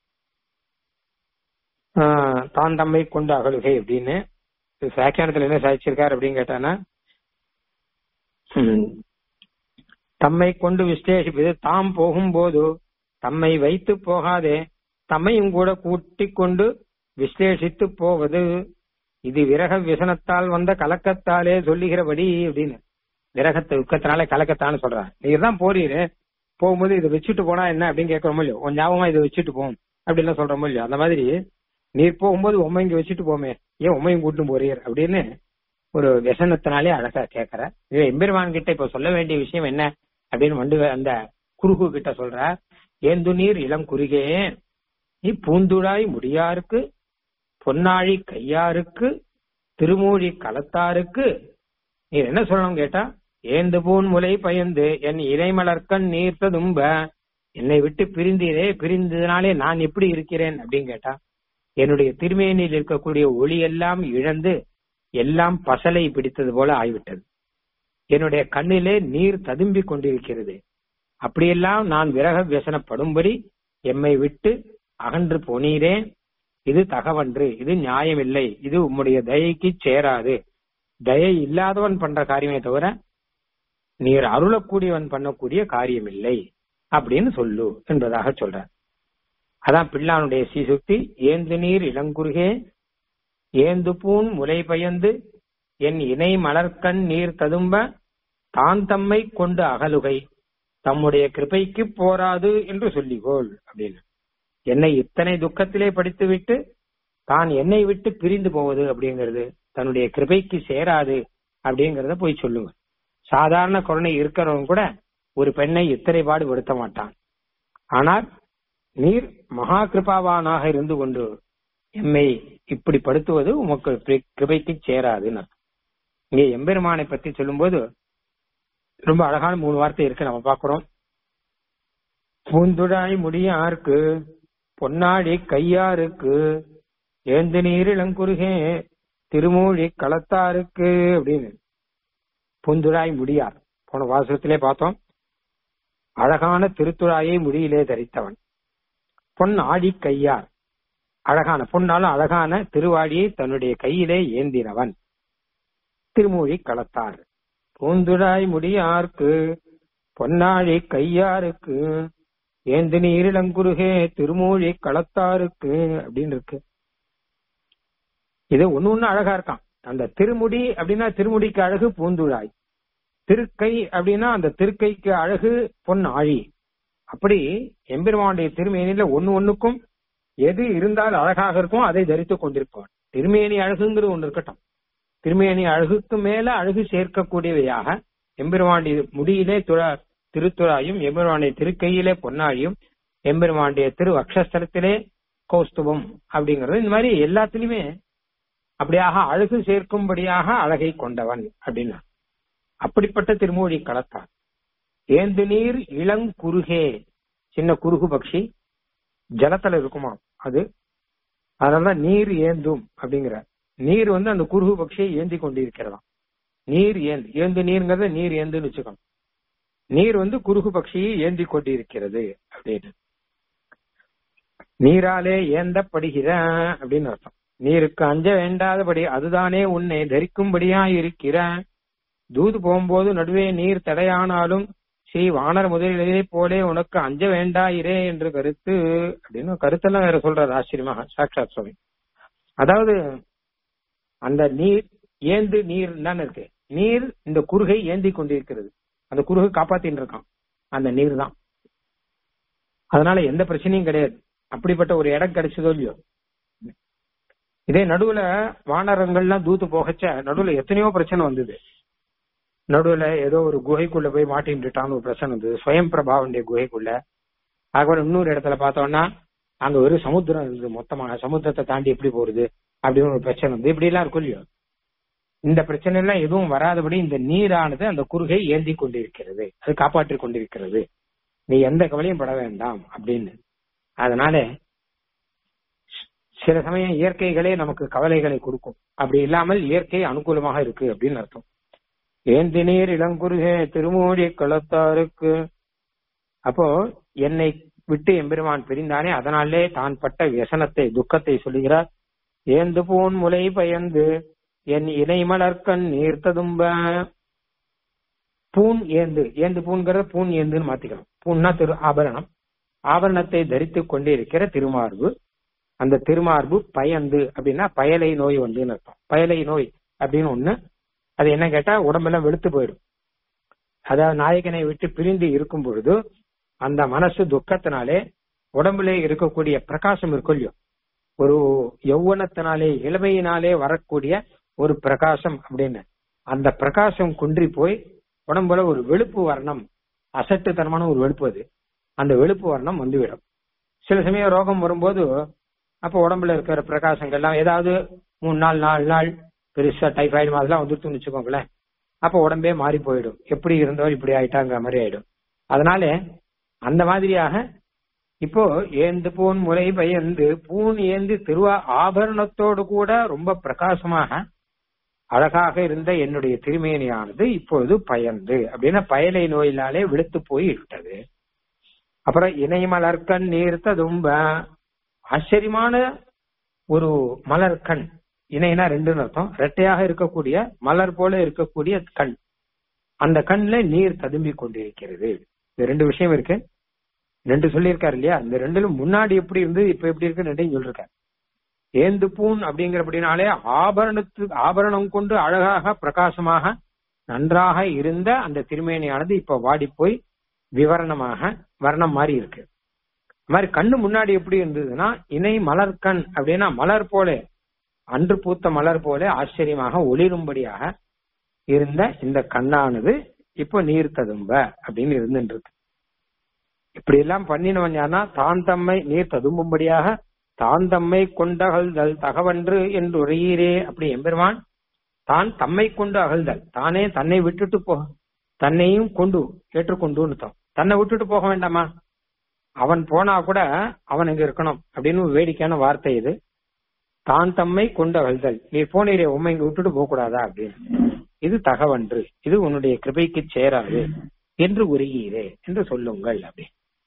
ஆஹ், தான் தம்மை கொண்ட அகலுகை அப்படின்னு இது வியாக்கியானத்துல என்ன சாதிச்சிருக்காரு அப்படின்னு கேட்டானா ம், தம்மை கொண்டு விசேஷிப்பது தாம் போகும்போது தம்மை வைத்து போகாதே தம்மையும் கூட கூட்டிக் கொண்டு விசேஷித்து போவது இது விரக விசனத்தால் வந்த கலக்கத்தாலே சொல்லுகிறபடி அப்படின்னு விரகத்தை உக்கத்தினாலே கலக்கத்தான்னு சொல்றாரு நீங்க தான் போறீரு போகும்போது இதை வச்சுட்டு போனா என்ன அப்படின்னு கேட்கறோமோ இல்லையோ உன் ஞாபகமா இதை வச்சுட்டு போம் அப்படின்லாம் சொல்றோமோ இல்லையோ அந்த மாதிரி நீர் போகும்போது உண்மை இங்க வச்சுட்டு போமே ஏன் உண்மையும் கூட்டும் போறீர் அப்படின்னு ஒரு व्यசனத்தினாலே அழகா கேட்கிற இது எம்பெருமான் கிட்ட இப்ப சொல்ல வேண்டிய விஷயம் என்ன அப்படின்னு வந்து அந்த குறுகு கிட்ட சொல்ற ஏந்து நீர் இளம் குறுகே நீ பூந்துழாய் முடியாருக்கு பொன்னாழி கையாருக்கு திருமூழி களத்தாருக்கு நீ என்ன சொல்லணும் கேட்டா ஏந்து பூன் முலை பயந்து என் இறைமலர்க்கண் நீர்த்த தும்ப என்னை விட்டு பிரிந்தீரே பிரிந்ததுனாலே நான் எப்படி இருக்கிறேன் அப்படின்னு கேட்டா என்னுடைய திருமேனியில் இருக்கக்கூடிய ஒளி எல்லாம் இழந்து எல்லாம் பசலை பிடித்தது போல ஆய்விட்டது என்னுடைய கண்ணிலே நீர் ததும்பி கொண்டிருக்கிறது அப்படியெல்லாம் நான் விரக வியசனப்படும்படி எம்மை விட்டு அகன்று போனீரே இது தகவன்று இது நியாயமில்லை இது உம்முடைய தயைக்கு சேராது தயை இல்லாதவன் பண்ற காரியமே தவிர நீர் அருளக்கூடியவன் பண்ணக்கூடிய காரியம் இல்லை அப்படின்னு சொல்லு என்பதாக சொல்ற அதான் பிள்ளானுடைய சீசுக்தி ஏந்து நீர் இளங்குருகே ஏந்து பூன் முலை பயந்து என் இணை மலர்க்கண் நீர் ததும்ப தான் தம்மை கொண்டு அகலுகை தம்முடைய கிருபைக்கு போராது என்று சொல்லிக்கோள் அப்படின்னு என்னை இத்தனை துக்கத்திலே படித்துவிட்டு தான் என்னை விட்டு பிரிந்து போவது அப்படிங்கிறது தன்னுடைய கிருபைக்கு சேராது அப்படிங்கறத போய் சொல்லுங்க சாதாரண கருணை இருக்கிறவங்க கூட ஒரு பெண்ணை இத்தனை பாடுபடுத்த மாட்டான் ஆனால் நீர் மகா கிருபாவானாக இருந்து கொண்டு எம்மை இப்படி படுத்துவது உமக்கு கிருபைக்கு சேராதுன்னு இங்கே எம்பெருமானை பத்தி சொல்லும்போது ரொம்ப அழகான மூணு வார்த்தை இருக்கு நம்ம பாக்குறோம் பூந்துடாய் முடியாருக்கு பொன்னாடி கையாருக்கு ஏந்து நீர் இளங்குருகே திருமூழி களத்தாருக்கு அப்படின்னு பூந்துழாய் முடியார் போன வாசகத்திலே பார்த்தோம் அழகான திருத்துழாயை முடியிலே தரித்தவன் பொன் ஆடி கையார் அழகான பொன்னாலும் அழகான திருவாடியை தன்னுடைய கையிலே ஏந்தினவன் திருமூழி களத்தார் பூந்துழாய் முடியார்க்கு பொன்னாழி கையாருக்கு ஏந்து நீரிளங்குருகே திருமூழி களத்தாருக்கு அப்படின்னு இருக்கு இது ஒண்ணு ஒண்ணு அழகா இருக்கான் அந்த திருமுடி அப்படின்னா திருமுடிக்கு அழகு பூந்துழாய் திருக்கை அப்படின்னா அந்த திருக்கைக்கு அழகு பொன் ஆழி அப்படி எம்பெருமானுடைய திருமேனியில ஒண்ணு ஒண்ணுக்கும் எது இருந்தால் அழகாக இருக்கும் அதை தரித்துக் கொண்டிருப்பான் திருமேனி அழகுங்கிறது ஒன்று இருக்கட்டும் திருமேனி அழகுக்கு மேல அழகு சேர்க்கக்கூடியவையாக எம்பெருமானுடைய முடியிலே துழ திருத்துழாயும் எம்பெருமானுடைய திருக்கையிலே பொன்னாழியும் எம்பெருமானுடைய திரு அக்ஷஸ்தலத்திலே கௌஸ்துபம் அப்படிங்கிறது இந்த மாதிரி எல்லாத்திலுமே அப்படியாக அழகு சேர்க்கும்படியாக அழகை கொண்டவன் அப்படின்னா அப்படிப்பட்ட திருமூழி களத்தான் ஏந்து நீர் இளங்குருகே சின்ன குறுகு பக்ஷி ஜலத்துல இருக்குமா அது அதனாலதான் நீர் ஏந்தும் அப்படிங்கிற நீர் வந்து அந்த குறுகு பக்ஷியை ஏந்தி கொண்டிருக்கிறதாம் நீர் ஏந்து ஏந்து நீர்ங்கிறத நீர் ஏந்துன்னு வச்சுக்கணும் நீர் வந்து குறுகு பக்ஷியை ஏந்தி கொண்டிருக்கிறது அப்படின்னு நீராலே ஏந்தப்படுகிற அப்படின்னு அர்த்தம் நீருக்கு அஞ்ச வேண்டாதபடி அதுதானே உன்னை தரிக்கும்படியா இருக்கிற தூது போகும்போது நடுவே நீர் தடையானாலும் ஸ்ரீ வானர் முதலிலே போலே உனக்கு அஞ்ச வேண்டாயிரே என்று கருத்து அப்படின்னு கருத்தெல்லாம் வேற சொல்றாரு ஆச்சரியமாக சாட்சாத் சுவாமி அதாவது அந்த நீர் ஏந்து நீர் தான் இருக்கு நீர் இந்த குறுகை ஏந்தி கொண்டிருக்கிறது அந்த குறுகை காப்பாத்தின்னு இருக்கான் அந்த நீர் தான் அதனால எந்த பிரச்சனையும் கிடையாது அப்படிப்பட்ட ஒரு இடம் கிடைச்சதோ இல்லையோ இதே நடுவுல வானரங்கள்லாம் தூத்து போகச்ச நடுவுல எத்தனையோ பிரச்சனை வந்தது நடுவுல ஏதோ ஒரு குகைக்குள்ள போய் மாட்டின்ட்டுட்டான்னு ஒரு பிரச்சனை வந்தது ஸ்வயம் பிரபாவனுடைய குகைக்குள்ள அதுக்கப்புறம் இன்னொரு இடத்துல பார்த்தோம்னா அங்க ஒரு சமுத்திரம் இருந்தது மொத்தமா சமுத்திரத்தை தாண்டி எப்படி போறது அப்படின்னு ஒரு பிரச்சனை வந்து இப்படி எல்லாம் இருக்கும் இல்லையோ இந்த பிரச்சனை எல்லாம் எதுவும் வராதபடி இந்த நீரானது அந்த குறுகை ஏந்தி கொண்டிருக்கிறது அது காப்பாற்றி கொண்டிருக்கிறது நீ எந்த கவலையும் பட வேண்டாம் அப்படின்னு அதனால சில சமயம் இயற்கைகளே நமக்கு கவலைகளை கொடுக்கும் அப்படி இல்லாமல் இயற்கை அனுகூலமாக இருக்கு அப்படின்னு அர்த்தம் ஏந்தி நீர் இளங்குருகே திருமூடி களத்தாருக்கு அப்போ என்னை விட்டு எம்பெருமான் பிரிந்தானே அதனாலே தான் பட்ட வியசனத்தை துக்கத்தை சொல்லுகிறார் ஏந்து பூன் முலை பயந்து என் இணை மலர்கண் நீர்த்ததும்ப பூன் ஏந்து ஏந்து பூன்கிற பூன் ஏந்துன்னு மாத்திக்கணும் பூன்னா திரு ஆபரணம் ஆபரணத்தை தரித்துக் கொண்டே இருக்கிற திருமார்பு அந்த திருமார்பு பயந்து அப்படின்னா பயலை நோய் வந்துன்னு அர்த்தம் பயலை நோய் அப்படின்னு ஒண்ணு அது என்ன கேட்டா உடம்பெல்லாம் வெளுத்து போயிடும் அதாவது நாயகனை விட்டு பிரிந்து இருக்கும் பொழுது அந்த மனசு துக்கத்தினாலே உடம்புல இருக்கக்கூடிய பிரகாசம் இருக்கும் இல்லையோ ஒரு யௌவனத்தினாலே இளமையினாலே வரக்கூடிய ஒரு பிரகாசம் அப்படின்னு அந்த பிரகாசம் குன்றி போய் உடம்புல ஒரு வெளுப்பு வர்ணம் அசட்டுத்தனமான ஒரு வெளுப்பு அது அந்த வெளுப்பு வர்ணம் வந்துவிடும் சில சமயம் ரோகம் வரும்போது அப்ப உடம்புல இருக்கிற பிரகாசங்கள்லாம் ஏதாவது மூணு நாள் நாலு நாள் பெருசா டைஃபாய்டு மாதிரிலாம் வந்துருச்சுன்னு வச்சுக்கோங்களேன் அப்ப உடம்பே மாறி போயிடும் எப்படி இருந்தவர் இப்படி ஆயிட்டாங்கிற மாதிரி ஆயிடும் அதனால அந்த மாதிரியாக இப்போ ஏந்து பூன் முறை பயந்து பூன் ஏந்து திருவா ஆபரணத்தோடு கூட ரொம்ப பிரகாசமாக அழகாக இருந்த என்னுடைய திருமேனியானது இப்பொழுது பயந்து அப்படின்னா பயலை நோயினாலே விழுத்து போய் விட்டது அப்புறம் இணைமலர்கண் நீர்த்த தும்ப ஆச்சரியமான ஒரு மலர்கண் இணைனா ரெண்டுன்னு அர்த்தம் ரெட்டையாக இருக்கக்கூடிய மலர் போல இருக்கக்கூடிய கண் அந்த கண்ல நீர் ததும்பி கொண்டிருக்கிறது இது ரெண்டு விஷயம் இருக்கு ரெண்டு சொல்லியிருக்காரு இல்லையா இந்த ரெண்டுல முன்னாடி எப்படி இருந்து இப்ப எப்படி இருக்கு ரெண்டையும் சொல்லிருக்காரு ஏந்து பூன் அப்படிங்கிறபடினாலே ஆபரணத்து ஆபரணம் கொண்டு அழகாக பிரகாசமாக நன்றாக இருந்த அந்த திருமேனியானது இப்ப வாடி போய் விவரணமாக வர்ணம் மாதிரி இருக்கு அது மாதிரி கண்ணு முன்னாடி எப்படி இருந்ததுன்னா இணை மலர் கண் அப்படின்னா மலர் போல அன்று பூத்த மலர் போல ஆச்சரியமாக ஒளிரும்படியாக இருந்த இந்த கண்ணானது இப்போ நீர் ததும்ப அப்படின்னு இருந்துட்டு இருக்கு இப்படி எல்லாம் பண்ணினவன் யாருன்னா தான் தம்மை நீர் ததும்பும்படியாக தான் தம்மை கொண்டகழ்தல் தகவன்று என்று உரையீரே அப்படி எம்பெருமான் தான் தம்மை கொண்டு அகழ்தல் தானே தன்னை விட்டுட்டு போ தன்னையும் கொண்டு ஏற்றுக்கொண்டு தன்னை விட்டுட்டு போக வேண்டாமா அவன் போனா கூட அவன் இங்க இருக்கணும் அப்படின்னு ஒரு வேடிக்கையான வார்த்தை இது தான் தம்மை கொண்டு அகழ்தல் நீ போனீரே உண்மை இங்க விட்டுட்டு போக கூடாதா அப்படின்னு இது தகவன்று இது உன்னுடைய கிருபைக்கு சேராது என்று உருகிறே என்று சொல்லுங்கள் அப்படி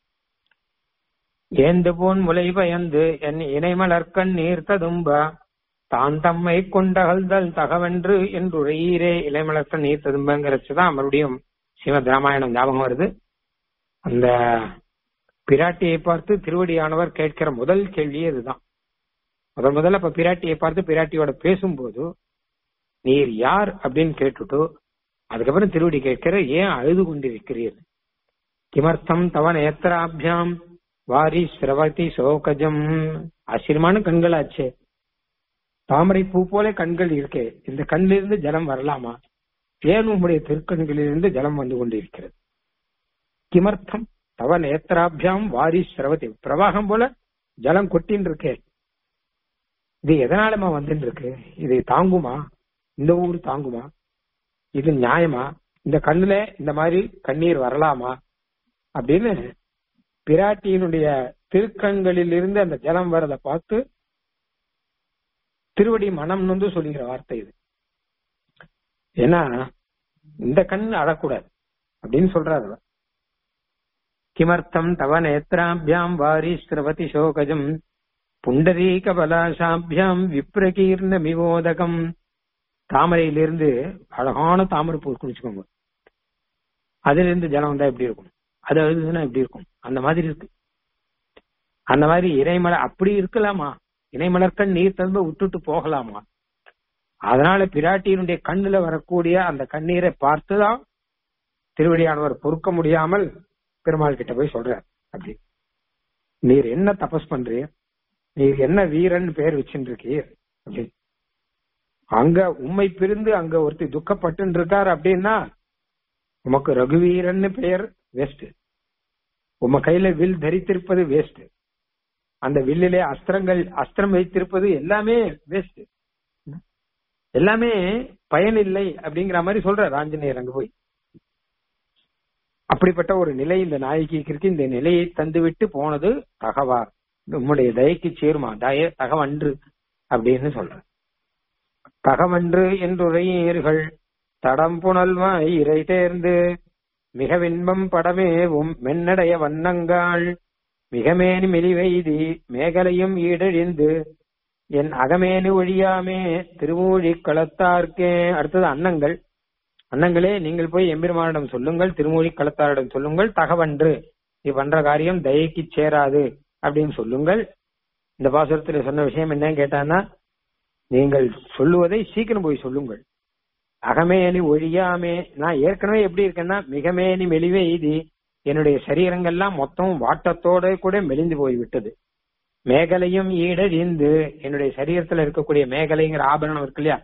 ஏந்து போன் முலை பயந்து என் இணைமலர்கண் நீர் ததும்ப தான் தம்மை கொண்டகழ்தல் தகவென்று என்று உரையீரே இலைமலர்கண் நீர் ததும்பங்கிறச்சுதான் மறுபடியும் ஸ்ரீமத் ராமாயணம் ஞாபகம் வருது அந்த பிராட்டியை பார்த்து திருவடியானவர் கேட்கிற முதல் கேள்வியே இதுதான் முதல் முதல்ல இப்ப பிராட்டியை பார்த்து பிராட்டியோட பேசும்போது நீர் யார் அப்படின்னு கேட்டுட்டு அதுக்கப்புறம் திருவடி கேட்கிற ஏன் அழுது கொண்டிருக்கிறீர் கிமர்த்தம் தவ நேத்திராபியாம் வாரி சிரவதி சோகஜம் ஆச்சரியமான கண்களாச்சே தாமரை பூ போல கண்கள் இருக்கே இந்த கண்ணிலிருந்து ஜலம் வரலாமா ஏன் உம்முடைய திருக்கண்களிலிருந்து ஜலம் வந்து கொண்டிருக்கிறது கிமர்த்தம் தவ நேத்திராபியாம் வாரி சிரவதி பிரவாகம் போல ஜலம் கொட்டின்னு இருக்கே இது எதனாலமா வந்துட்டு இருக்கு இது தாங்குமா இந்த ஊர் தாங்குமா இது நியாயமா இந்த கண்ணுல இந்த மாதிரி கண்ணீர் வரலாமா அப்படின்னு பிராட்டியினுடைய திருக்கண்களில் இருந்து அந்த ஜலம் வரத பார்த்து திருவடி மனம் நொந்து சொல்லுகிற வார்த்தை இது ஏன்னா இந்த கண் அழக்கூடாது அப்படின்னு சொல்றாரு அவர். கிமர்த்தம் தவ நேத்திராபியாம் வாரி ஸ்ரவதி சோகஜம் புண்டரீக பலாசாபியாம் விப்ரகீர்ண மிவோதகம் தாமரையிலிருந்து அழகான தாமரை பூ இருக்குன்னு வச்சுக்கோங்க அதுல இருந்து ஜலம் வந்தா எப்படி இருக்கும் அது அழுதுன்னா எப்படி இருக்கும் அந்த மாதிரி இருக்கு அந்த மாதிரி இறைமலை அப்படி இருக்கலாமா இணைமலர்கண் நீர் தந்து விட்டுட்டு போகலாமா அதனால பிராட்டியினுடைய கண்ணுல வரக்கூடிய அந்த கண்ணீரை பார்த்துதான் திருவடியானவர் பொறுக்க முடியாமல் பெருமாள் கிட்ட போய் சொல்றார் அப்படி நீர் என்ன தபஸ் பண்றீர் நீர் என்ன வீரன் பேர் வச்சுட்டு இருக்கீர் அப்படி அங்க உண்மை பிரிந்து அங்க ஒருத்தி துக்கப்பட்டு இருக்கார் அப்படின்னா உமக்கு ரகுவீரன்னு பெயர் வேஸ்ட் உம கையில வில் தரித்திருப்பது வேஸ்ட் அந்த வில்லிலே அஸ்திரங்கள் அஸ்திரம் வைத்திருப்பது எல்லாமே வேஸ்ட் எல்லாமே பயனில்லை அப்படிங்கிற மாதிரி சொல்ற ராஞ்சநேயர் அங்க போய் அப்படிப்பட்ட ஒரு நிலை இந்த நாயகிக்கு இருக்கு இந்த நிலையை தந்துவிட்டு போனது தகவா உம்முடைய தயக்கு சேருமா தய தகவன்று அப்படின்னு சொல்ற தகவன்று என்றுரையீர்கள் தடம் புனல்வாய் இறை தேர்ந்து மிக வின்பம் படமேவும் மென்னடைய வண்ணங்காள் மிகமேனி மெலிவெய்தி மேகலையும் ஈடழிந்து என் அகமேனு ஒழியாமே திருமூழி களத்தார்க்கே அடுத்தது அன்னங்கள் அன்னங்களே நீங்கள் போய் எம்பெருமானிடம் சொல்லுங்கள் திருமூழி களத்தாரிடம் சொல்லுங்கள் தகவன்று நீ பண்ற காரியம் தயக்கு சேராது அப்படின்னு சொல்லுங்கள் இந்த பாசுரத்துல சொன்ன விஷயம் என்னன்னு கேட்டான்னா நீங்கள் சொல்லுவதை சீக்கிரம் போய் சொல்லுங்கள் அகமேனி ஒழியாமே நான் ஏற்கனவே எப்படி இருக்கேன்னா மிகமேனி மெலிவே இது என்னுடைய சரீரங்கள்லாம் மொத்தம் வாட்டத்தோட கூட மெலிந்து போய் விட்டது மேகலையும் ஈடழிந்து என்னுடைய சரீரத்துல இருக்கக்கூடிய மேகலைங்கிற ஆபரணம் இருக்கு இல்லையா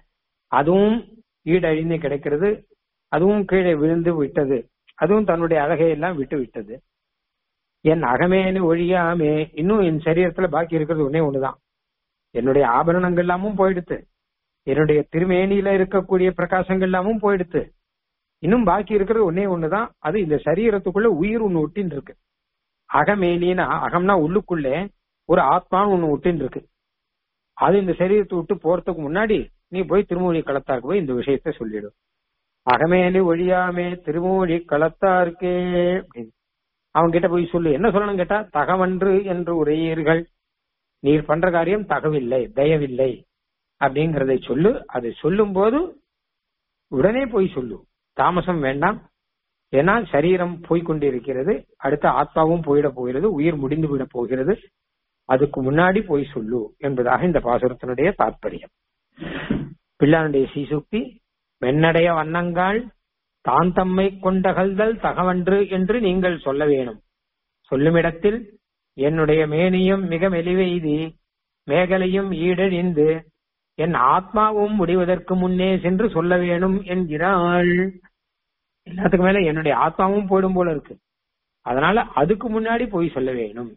அதுவும் ஈடழிந்து கிடைக்கிறது அதுவும் கீழே விழுந்து விட்டது அதுவும் தன்னுடைய அழகை எல்லாம் விட்டு விட்டது என் அகமேனு ஒழியாமே இன்னும் என் சரீரத்துல பாக்கி இருக்கிறது ஒன்னே ஒண்ணுதான் என்னுடைய ஆபரணங்கள் எல்லாமும் போயிடுத்து என்னுடைய திருமேனியில இருக்கக்கூடிய பிரகாசங்கள் எல்லாமும் போயிடுத்து இன்னும் பாக்கி இருக்கிறது ஒன்னே ஒண்ணுதான் அது இந்த சரீரத்துக்குள்ள உயிர் ஒண்ணு ஒட்டின்னு இருக்கு அகமேனினா அகம்னா உள்ளுக்குள்ளே ஒரு ஆத்மான்னு ஒண்ணு ஒட்டின்னு இருக்கு அது இந்த சரீரத்தை விட்டு போறதுக்கு முன்னாடி நீ போய் திருமூலி களத்தாக்கு போய் இந்த விஷயத்த சொல்லிடும் அகமேனு ஒழியாமே திருமூலி களத்தார்க்கே அப்படின்னு அவன் கிட்ட போய் சொல்லு என்ன சொல்லணும் கேட்டா தகவன்று என்று உரையீர்கள் நீர் பண்ற காரியம் தகவில்லை தயவில்லை அப்படிங்கறதை சொல்லு அதை சொல்லும் போது உடனே போய் சொல்லு தாமசம் வேண்டாம் ஏன்னா சரீரம் போய்கொண்டிருக்கிறது அடுத்த ஆத்மாவும் போயிட போகிறது உயிர் முடிந்து விட போகிறது அதுக்கு முன்னாடி போய் சொல்லு என்பதாக இந்த பாசுரத்தினுடைய தாற்பயம் பிள்ளானுடைய சீசுக்தி வெண்ணடைய வண்ணங்கால் தான் தம்மை கொண்டகழ்தல் தகவன்று என்று நீங்கள் சொல்ல வேணும் சொல்லுமிடத்தில் என்னுடைய மேனியும் மிக மெலிவெய்தி மேகலையும் ஈடழிந்து என் ஆத்மாவும் முடிவதற்கு முன்னே சென்று சொல்ல வேணும் என்கிறாள் எல்லாத்துக்கும் மேல என்னுடைய ஆத்மாவும் போயிடும் போல இருக்கு அதனால அதுக்கு முன்னாடி போய் சொல்ல வேணும்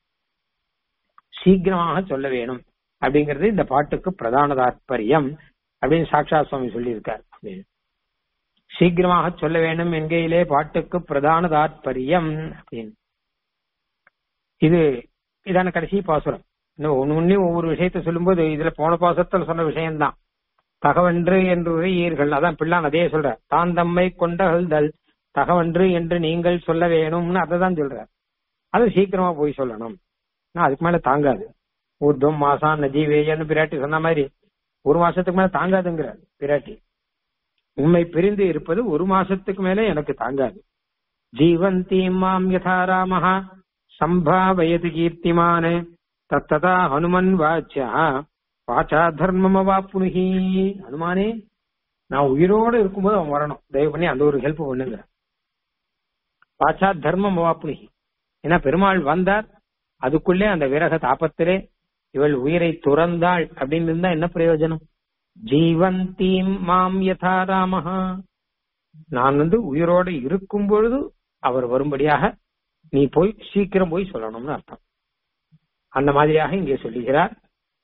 சீக்கிரமாக சொல்ல வேணும் அப்படிங்கிறது இந்த பாட்டுக்கு பிரதான தாற்பயம் அப்படின்னு சாட்சா சுவாமி சொல்லியிருக்கார் சீக்கிரமாக சொல்ல வேண்டும் என்கையிலே பாட்டுக்கு பிரதான தாற்பயம் அப்படின்னு இது இதான கடைசி பாசுரம் இன்னும் ஒன்னு ஒண்ணு ஒவ்வொரு விஷயத்த சொல்லும்போது இதுல போன பாசத்துல சொன்ன விஷயம்தான் தகவன்று என்று உரையீர்கள் அதான் பிள்ளான் அதே சொல்ற தான் தம்மை கொண்டகழ்தல் தகவன்று என்று நீங்கள் சொல்ல வேணும்னு அதை தான் சொல்ற அது சீக்கிரமா போய் சொல்லணும் நான் அதுக்கு மேல தாங்காது ஊர்துவம் மாசம் நஜீவேயன்னு பிராட்டி சொன்ன மாதிரி ஒரு மாசத்துக்கு மேல தாங்காதுங்கிற பிராட்டி உண்மை பிரிந்து இருப்பது ஒரு மாசத்துக்கு மேல எனக்கு தாங்காது ஜீவந்தி மாம் யதா ராமஹா சம்பாவயது கீர்த்திமான தத்ததா ஹனுமன் வாச்சா வாச்சா தர்மமவாப்புனுகி ஹனுமானே நான் உயிரோடு இருக்கும்போது அவன் வரணும் தயவு பண்ணி அந்த ஒரு ஹெல்ப் பண்ணுங்க வாச்சா தர்மம் அவாப்புனுகி ஏன்னா பெருமாள் வந்தார் அதுக்குள்ளே அந்த விரக தாபத்திலே இவள் உயிரை துறந்தாள் அப்படின்னு இருந்தா என்ன பிரயோஜனம் ஜீவந்தீம் மாம் யதா ராமஹா நான் வந்து உயிரோடு இருக்கும் பொழுது அவர் வரும்படியாக நீ போய் சீக்கிரம் போய் சொல்லணும்னு அர்த்தம் அந்த மாதிரியாக இங்கே சொல்லுகிறார்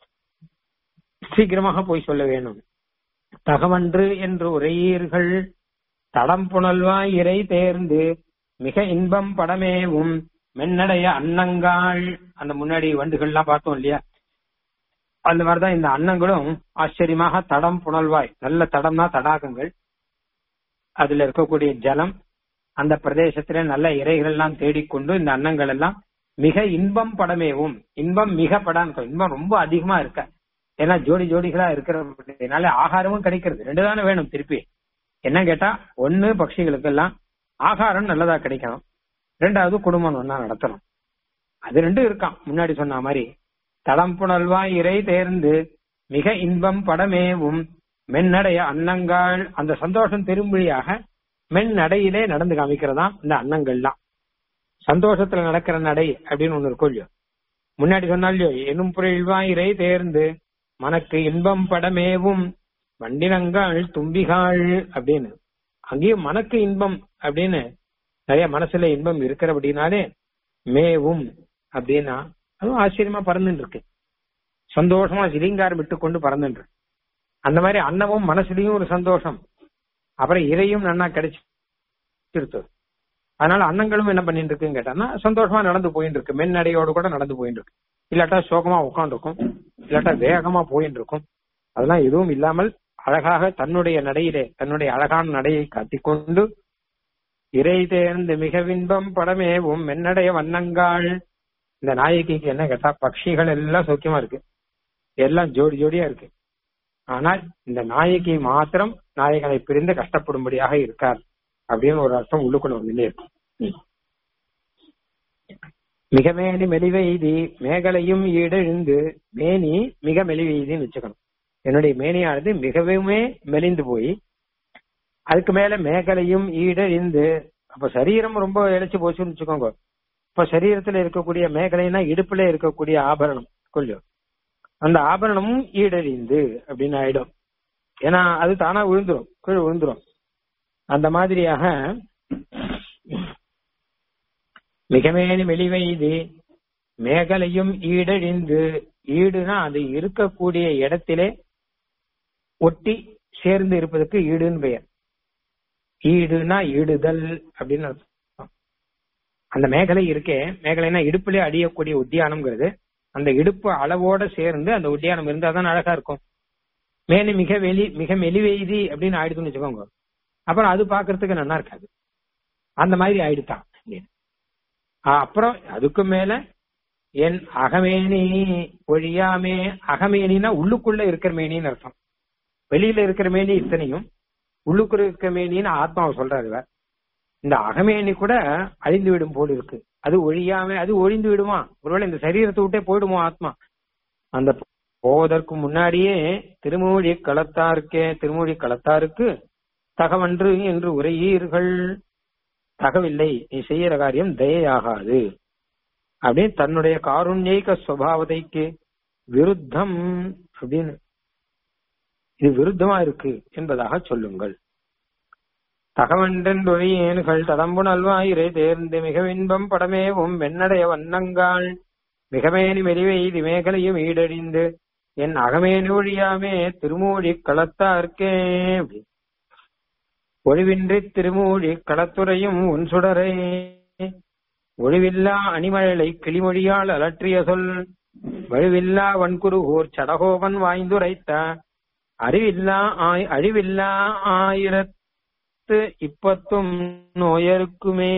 சீக்கிரமாக போய் சொல்ல வேணும் தகவன்று என்று உரையீர்கள் தடம் புனல்வாய் இறை தேர்ந்து மிக இன்பம் படமேவும் மென்னடைய அன்னங்காள் அந்த முன்னாடி வண்டுகள்லாம் பார்த்தோம் இல்லையா அந்த மாதிரிதான் இந்த அன்னங்களும் ஆச்சரியமாக தடம் புனல்வாய் நல்ல தடம்னா தடாகங்கள் அதுல இருக்கக்கூடிய ஜலம் அந்த பிரதேசத்திலே நல்ல இறைகள் எல்லாம் தேடிக்கொண்டு இந்த அன்னங்கள் எல்லாம் மிக இன்பம் படமேவும் இன்பம் மிக படான்னு இன்பம் ரொம்ப அதிகமா இருக்க ஏன்னா ஜோடி ஜோடிகளா இருக்கிறதுனால ஆகாரமும் கிடைக்கிறது ரெண்டு தானே வேணும் திருப்பி என்ன கேட்டா ஒண்ணு பட்சிகளுக்கு எல்லாம் ஆகாரம் நல்லதா கிடைக்கணும் ரெண்டாவது குடும்பம் ஒன்னா நடத்தணும் அது ரெண்டும் இருக்கான் முன்னாடி சொன்ன மாதிரி தடம் புனல்வா இறை தேர்ந்து மிக இன்பம் படமேவும் மென்னடைய அன்னங்கள் அந்த சந்தோஷம் திரும்படியாக மென் நடையிலே நடந்து காமிக்கிறதா இந்த அன்னங்கள்லாம் சந்தோஷத்துல நடக்கிற நடை அப்படின்னு ஒண்ணு இருக்கும் இல்லையோ முன்னாடி சொன்னாலையோ எனும் புரிழ்வா இறை தேர்ந்து மனக்கு இன்பம் படமேவும் வண்டினங்கள் தும்பிகாள் அப்படின்னு அங்கேயும் மனக்கு இன்பம் அப்படின்னு நிறைய மனசுல இன்பம் இருக்கிறபடினாலே மேவும் அப்படின்னா அதுவும் ஆச்சரியமா பறந்துட்டு இருக்கு சந்தோஷமா சிலிங்காரம் விட்டு கொண்டு பறந்துட்டு அந்த மாதிரி அன்னமும் மனசுலயும் ஒரு சந்தோஷம் அப்புறம் இறையும் நன்னா கிடைச்சிருத்து அதனால அன்னங்களும் என்ன பண்ணிட்டு இருக்குன்னு கேட்டான்னா சந்தோஷமா நடந்து போயிட்டு இருக்கு மென்னடையோடு கூட நடந்து போயிட்டு இருக்கு இல்லாட்டா சோகமா உட்காந்துருக்கும் இல்லாட்டா வேகமா போயிட்டு இருக்கும் அதெல்லாம் எதுவும் இல்லாமல் அழகாக தன்னுடைய நடையிலே தன்னுடைய அழகான நடையை காட்டிக்கொண்டு இறை தேர்ந்து மிக வின்பம் படமேவும் மென்னடைய வண்ணங்காள் இந்த நாயகிக்கு என்ன கேட்டா பட்சிகள் எல்லாம் சௌக்கியமா இருக்கு எல்லாம் ஜோடி ஜோடியா இருக்கு ஆனால் இந்த நாயகி மாத்திரம் நாயகனை பிரிந்து கஷ்டப்படும்படியாக இருக்கார் அப்படின்னு ஒரு அர்த்தம் உள்ளுக்குள்ள வந்து இருக்கும் மிக மேனி மெலிவெய்தி மேகலையும் ஈடெழுந்து மேனி மிக மெலிவெய்தின்னு வச்சுக்கணும் என்னுடைய மேனியானது மிகவுமே மெலிந்து போய் அதுக்கு மேல மேகலையும் ஈடழிந்து அப்ப சரீரம் ரொம்ப இழைச்சு போச்சுன்னு வச்சுக்கோங்க இப்ப சரீரத்துல இருக்கக்கூடிய மேகலைனா இடுப்புல இருக்கக்கூடிய ஆபரணம் கொள்ளும் அந்த ஆபரணமும் ஈடழிந்து அப்படின்னு ஆயிடும் ஏன்னா அது தானா விழுந்துரும் கீழே விழுந்துரும் அந்த மாதிரியாக மிகமேனி மெலிவைது மேகலையும் ஈடழிந்து ஈடுனா அது இருக்கக்கூடிய இடத்திலே ஒட்டி சேர்ந்து இருப்பதற்கு ஈடுன்னு பெயர் ஈடுனா ஈடுதல் அப்படின்னு அர்த்தம். அந்த மேகலை இருக்கே மேகலைனா இடுப்பிலே அடியக்கூடிய உத்தியானம்ங்கிறது அந்த இடுப்பு அளவோட சேர்ந்து அந்த உத்தியானம் இருந்தா தான் அழகா இருக்கும் மேலே மிக வெளி மிக மெலிவெய்தி அப்படின்னு ஆயிடுதுன்னு வச்சுக்கோங்க அப்புறம் அது பாக்குறதுக்கு நல்லா இருக்காது அந்த மாதிரி ஆயிடுதான் ஆஹ் அப்புறம் அதுக்கு மேல என் அகமேனி ஒழியாமே அகமேனினா உள்ளுக்குள்ள இருக்கிற மேனின்னு அர்த்தம் வெளியில இருக்கிற மேனி இத்தனையும் உள்ளுக்குள்ள இருக்கிற மேனின்னு ஆத்மாவை சொல்றாரு இவர். இந்த அகமேனி கூட அழிந்து விடும் போல் இருக்கு அது ஒழியாம அது ஒழிந்து விடுமா ஒருவேளை இந்த சரீரத்தை விட்டே போயிடுமோ ஆத்மா அந்த போவதற்கு முன்னாடியே திருமூழி களத்தாருக்கே திருமூழி களத்தாருக்கு தகவன்று என்று உரையீர்கள் தகவில்லை நீ செய்யற காரியம் தயையாகாது அப்படின்னு தன்னுடைய காருண்யைக சுவாவதைக்கு விருத்தம் அப்படின்னு இது விருத்தமா இருக்கு என்பதாக சொல்லுங்கள் தகவன்றென்றொழியேன்கள் தடம்பு நல்வாயிரை தேர்ந்து மிக இன்பம் படமேவும் வெண்ணடைய வண்ணங்காள் மிகமேனி மெலிவெய்தி மேகலையும் ஈடழிந்து என் அகமேனி ஒழியாமே திருமூழி களத்தார்க்கே அப்படி. ஒழிவின்றி திருமூழி களத்துறையும் உன் சுடரே ஒழிவில்லா அணிமழலை கிளிமொழியால் அலற்றிய சொல் வழுவில்லா வன்குருகூர் சடகோபன் வாய்ந்துரைத்த அறிவில்லா ஆய் அழிவில்லா ஆயிரத்து இப்பத்தும் நோயருக்குமே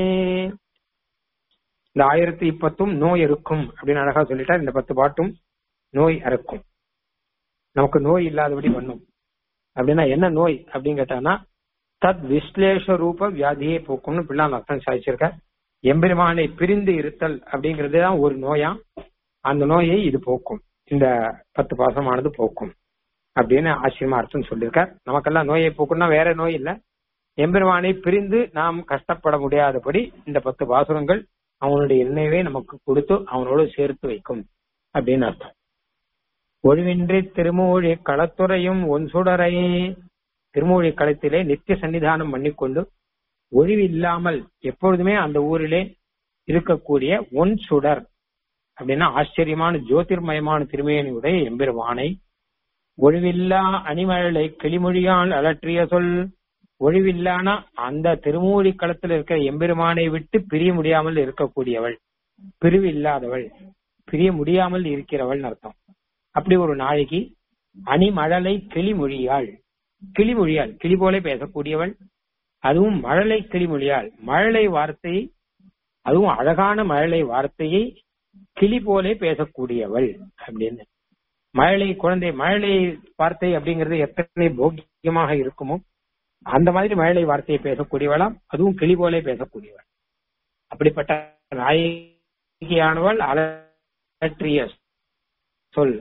இந்த ஆயிரத்தி இப்பத்தும் நோய் இருக்கும் அப்படின்னு அழகா சொல்லிட்டா இந்த பத்து பாட்டும் நோய் அறுக்கும் நமக்கு நோய் இல்லாதபடி பண்ணும் அப்படின்னா என்ன நோய் அப்படின்னு கேட்டானா தத் விஸ்லேஷ ரூப வியாதியை போக்கும்னு பிள்ளான் அர்த்தம் சாதிச்சிருக்க எம்பெருமானை பிரிந்து இருத்தல் அப்படிங்கிறது தான் ஒரு நோயா அந்த நோயை இது போக்கும் இந்த பத்து பாசமானது போக்கும் அப்படின்னு ஆச்சரியமா அர்த்தம் சொல்லியிருக்கார் நமக்கெல்லாம் நோயை போக்கும்னா வேற நோய் இல்ல எம்பெருமானை பிரிந்து நாம் கஷ்டப்பட முடியாதபடி இந்த பத்து பாசுரங்கள் அவனுடைய எண்ணெயவே நமக்கு கொடுத்து அவனோடு சேர்த்து வைக்கும் அப்படின்னு அர்த்தம் ஒழிவின்றி திருமூழி களத்துறையும் ஒன் சுடரை திருமூழி களத்திலே நித்திய சன்னிதானம் பண்ணிக்கொண்டு ஒழிவில்லாமல் எப்பொழுதுமே அந்த ஊரிலே இருக்கக்கூடிய ஒன் சுடர் அப்படின்னா ஆச்சரியமான ஜோதிர்மயமான திருமேனியுடைய எம்பெருமானை ஒழிவில்லா அணிமழலை கிளிமொழியால் அலற்றிய சொல் ஒழிவில்லானா அந்த திருமூழி களத்தில் இருக்கிற எம்பெருமானை விட்டு பிரிய முடியாமல் இருக்கக்கூடியவள் பிரிவு இல்லாதவள் பிரிய முடியாமல் இருக்கிறவள் அர்த்தம் அப்படி ஒரு நாளைக்கு அணிமழலை கிளிமொழியாள் கிளிமொழியாள் கிளி போல பேசக்கூடியவள் அதுவும் மழலை கிளிமொழியாள் மழலை வார்த்தையை அதுவும் அழகான மழலை வார்த்தையை கிளி போலே பேசக்கூடியவள் அப்படின்னு மழலை குழந்தை மழலை வார்த்தை அப்படிங்கிறது எத்தனை போக்கியமாக இருக்குமோ அந்த மாதிரி மழலை வார்த்தையை பேசக்கூடியவளாம் அதுவும் கிளி போலே பேசக்கூடியவள் அப்படிப்பட்ட நாயகியானவள் அலற்றிய சொல்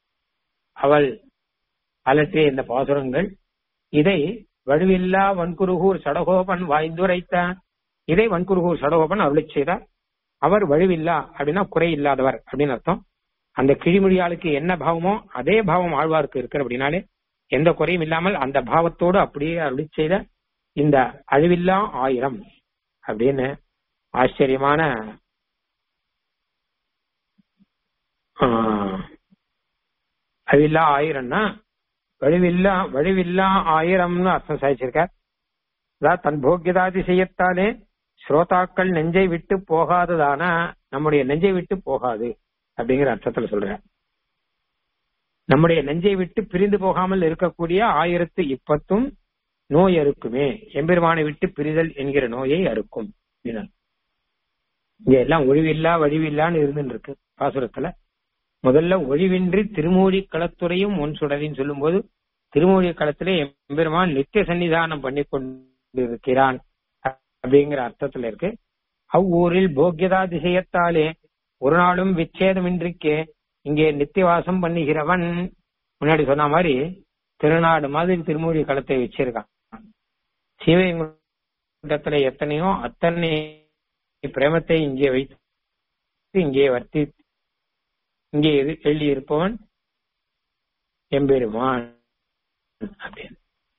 அவள் அலற்றிய இந்த பாசுரங்கள் இதை வடுவில்லா வன்குருகூர் சடகோபன் வாய்ந்துரைத்த இதை வன்குருகூர் சடகோபன் அருளி செய்தார் அவர் வழுவில்லா அப்படின்னா குறை இல்லாதவர் அப்படின்னு அர்த்தம் அந்த கிழிமொழியாளுக்கு என்ன பாவமோ அதே பாவம் ஆழ்வாருக்கு இருக்கு அப்படின்னாலே எந்த குறையும் இல்லாமல் அந்த பாவத்தோடு அப்படியே அருளி செய்த இந்த அழிவில்லா ஆயிரம் அப்படின்னு ஆச்சரியமான ஆஹ், அழிவில்லா ஆயிரம்னா வழிவில்லா வழிவில்லா ஆயிரம்னு அர்த்தம் சாதிச்சிருக்கார் அதாவது தன் போக்கியதாதிசயத்தாலே ஸ்ரோதாக்கள் நெஞ்சை விட்டு போகாததான நம்முடைய நெஞ்சை விட்டு போகாது அப்படிங்கிற அர்த்தத்துல சொல்ற நம்முடைய நெஞ்சை விட்டு பிரிந்து போகாமல் இருக்கக்கூடிய ஆயிரத்து இப்பத்தும் நோய் அறுக்குமே எம்பெருமானை விட்டு பிரிதல் என்கிற நோயை அறுக்கும் அப்படின்னார். இங்க எல்லாம் ஒழிவில்லா வழிவில்லான்னு இருந்துட்டு இருக்கு பாசுரத்துல முதல்ல ஒழிவின்றி திருமூழி களத்துறையும் ஒன் சுடரின்னு சொல்லும்போது திருமூழி களத்திலே எம்பெருமான் நித்திய சன்னிதானம் பண்ணி கொண்டிருக்கிறான் அப்படிங்கிற அர்த்தத்துல இருக்கு அவ்வூரில் போக்கியதா திசையத்தாலே ஒரு நாளும் விச்சேதமின்றிக்கே இங்கே நித்தியவாசம் பண்ணுகிறவன் முன்னாடி சொன்ன மாதிரி திருநாடு மாதிரி திருமூழி களத்தை வச்சிருக்கான் சிவகங்கத்துல எத்தனையோ அத்தனை பிரேமத்தை இங்கே வைத்து இங்கே வர்த்தி இங்கே எது- எழுதி இருப்பவன் எம்பெருமான் அப்படின்னு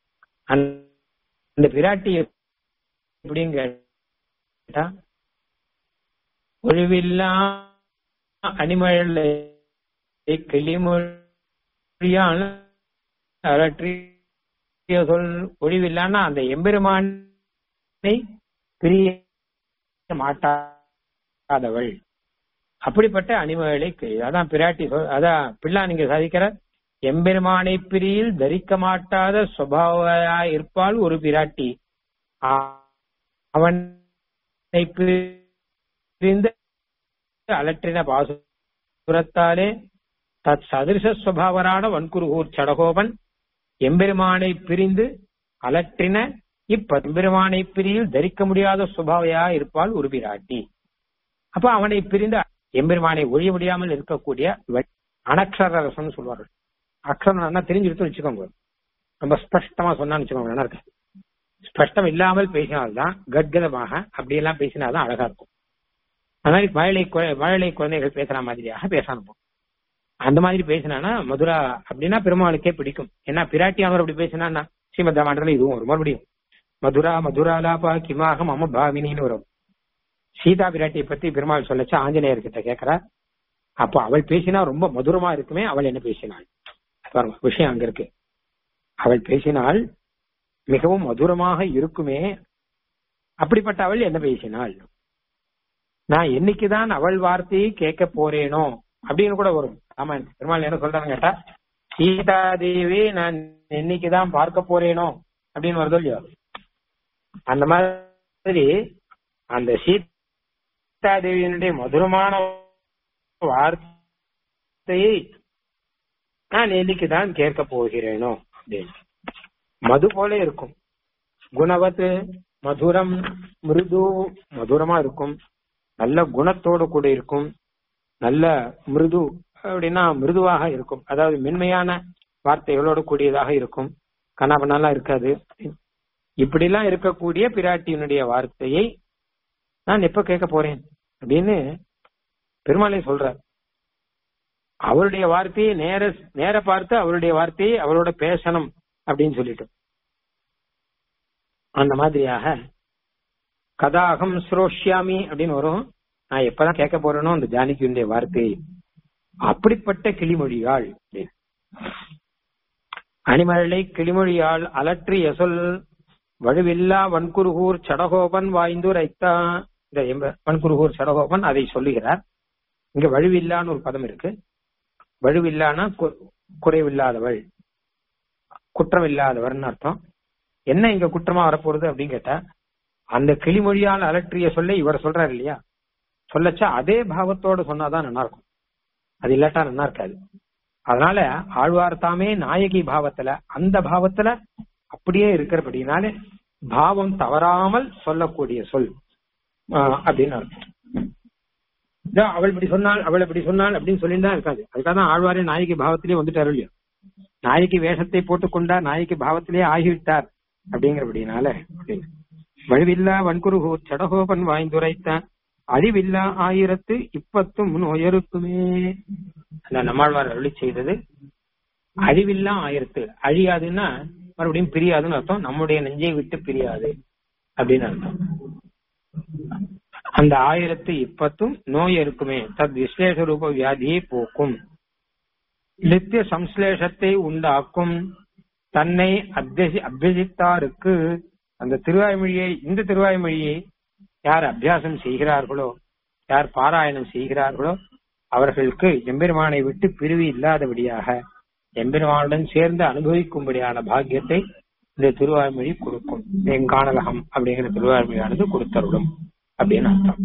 அந்த பிராட்டி எப்படின்னு கேட்டா ஒழிவில்லா அணிமழலை கிளிமொழியால் அலற்றிய சொல் ஒழிவில்லான்னா அந்த எம்பெருமானை பிரிய மாட்டாதவள் அப்படிப்பட்ட அணிமகளை அதான் பிராட்டி சொல் அதான் பிள்ளா நீங்க சாதிக்கிற எம்பெருமானை பிரியில் தரிக்க மாட்டாத சுவாவையா இருப்பால் ஒரு பிராட்டி அவனை பிரிந்து அலற்றின பாசுரத்தாலே தத் சதிருஷ சுவாவரான வன்குருகூர் சடகோபன் எம்பெருமானை பிரிந்து அலற்றின இப்ப எம்பெருமானை பிரியில் தரிக்க முடியாத சுபாவையா இருப்பால் ஒரு பிராட்டி அப்ப அவனை பிரிந்து எம்பெருமானை ஒழிய முடியாமல் இருக்கக்கூடிய அனக்ஷர ரசம்னு சொல்வார்கள் அக்ஷரம் தெரிஞ்சுட்டு வச்சுக்கோங்க ரொம்ப ஸ்பஷ்டமா சொன்னான்னு வச்சுக்கோங்க நல்லா இருக்கு ஸ்பஷ்டம் இல்லாமல் பேசினால்தான் கத்கதமாக அப்படியெல்லாம் பேசினால்தான் அழகா இருக்கும் அது மாதிரி மழலை மழலை குழந்தைகள் பேசுற மாதிரியாக பேசணும் அந்த மாதிரி பேசினானா மதுரா அப்படின்னா பெருமாளுக்கே பிடிக்கும் ஏன்னா பிராட்டியானவர் அப்படி பேசினா ஸ்ரீமத் ராமாயணத்துல இதுவும் வரும் மறுபடியும் மதுரா மதுராலாபா கிமாக மம பாவினின்னு வரும் சீதா பிராட்டியை பத்தி பெருமாள் சொல்லச்சு ஆஞ்சநேயர் கிட்ட கேக்குறா அப்போ அவள் பேசினா ரொம்ப மதுரமா இருக்குமே அவள் என்ன பேசினாள் விஷயம் அங்க இருக்கு அவள் பேசினால் மிகவும் மதுரமாக இருக்குமே அப்படிப்பட்ட அவள் என்ன பேசினாள் நான் என்னைக்குதான் அவள் வார்த்தையை கேட்க போறேனோ அப்படின்னு கூட வரும் ஆமா பெருமாள் என்ன சொல்றாங்க கேட்டா சீதா தேவி நான் என்னைக்குதான் பார்க்க போறேனோ அப்படின்னு வருதோ இல்லையோ அந்த மாதிரி அந்த சீதா தேவியினுடைய மதுரமான வார்த்தையை நான் என்னைக்குதான் கேட்க போகிறேனோ அப்படின்னு மது போல இருக்கும் குணவத்து மதுரம் மிருது மதுரமா இருக்கும் நல்ல குணத்தோடு கூட இருக்கும் நல்ல மிருது அப்படின்னா மிருதுவாக இருக்கும் அதாவது மென்மையான வார்த்தைகளோடு கூடியதாக இருக்கும் கண்ணாபண்ணாலாம் இருக்காது இப்படிலாம் இருக்கக்கூடிய பிராட்டியினுடைய வார்த்தையை நான் எப்ப கேட்க போறேன் அப்படின்னு பெருமாளை சொல்றார் அவருடைய வார்த்தையை நேர நேர பார்த்து அவருடைய வார்த்தையை அவரோட பேசணும் அப்படின்னு சொல்லிட்டு அந்த மாதிரியாக கதாகம் ஸ்ரோஷ்யாமி அப்படின்னு வரும் நான் எப்பதான் கேட்க போறேனோ அந்த ஜானகியுடைய வார்த்தை அப்படிப்பட்ட கிளிமொழியாள் அணிமழலை கிளிமொழியாள் அலற்றிய சொல் வலுவில்லா வன்குருகூர் சடகோபன் வாய்ந்துரைத்தா இந்த வன்குருகூர் சடகோபன் அதை சொல்லுகிறார் இங்க வலுவில்லான்னு ஒரு பதம் இருக்கு வலுவில்லானா குறைவில்லாதவள் குற்றம் இல்லாதவர்னு அர்த்தம் என்ன இங்க குற்றமா வரப்போறது அப்படின்னு கேட்டா அந்த கிளிமொழியால் அலற்றிய சொல்ல இவர் சொல்றாரு இல்லையா சொல்லச்சா அதே பாவத்தோட சொன்னாதான் நல்லா இருக்கும் அது இல்லாட்டா நல்லா இருக்காது அதனால ஆழ்வார் தாமே நாயகி பாவத்துல அந்த பாவத்துல அப்படியே இருக்கிறபடினாலே பாவம் தவறாமல் சொல்லக்கூடிய சொல் அப்படின்னு அர்த்தம் அவள் இப்படி சொன்னால் அவள் இப்படி சொன்னால் அப்படின்னு சொல்லிட்டு தான் இருக்காது அதுக்காக தான் ஆழ்வாரே நாயகி பாவத்திலேயே வந்துட்டாரு இல்லையா நாயகி வேஷத்தை போட்டுக்கொண்டார் நாயகி பாவத்திலேயே ஆகிவிட்டார் அப்படிங்கிறபடினால அப்படின்னு வலுவில்லா வன்குருகோ சடகோபன் வாய்ந்துரைத்த அறிவில்லா ஆயிரத்து இப்பத்தும் நோயருக்குமே அந்த நம்மாழ்வார் அருளி செய்தது அழிவில்லா ஆயிரத்து அழியாதுன்னா மறுபடியும் பிரியாதுன்னு அர்த்தம் நம்முடைய நெஞ்சை விட்டு பிரியாது அப்படின்னு அர்த்தம் அந்த ஆயிரத்து இப்பத்தும் நோய் இருக்குமே தத் விஸ்லேஷ ரூப வியாதியை போக்கும் நித்திய சம்ஸ்லேஷத்தை உண்டாக்கும் தன்னை அபியசி அபியசித்தாருக்கு அந்த திருவாய்மொழியை இந்த திருவாய்மொழியை யார் அபியாசம் செய்கிறார்களோ யார் பாராயணம் செய்கிறார்களோ அவர்களுக்கு எம்பெருமானை விட்டு பிரிவு இல்லாதபடியாக எம்பெருமானுடன் சேர்ந்து அனுபவிக்கும்படியான பாக்கியத்தை இந்த திருவாய்மொழி கொடுக்கும் எங்கானலகம் அப்படிங்கிற திருவாய்மொழியானது கொடுத்தருடும் அப்படின்னு அர்த்தம்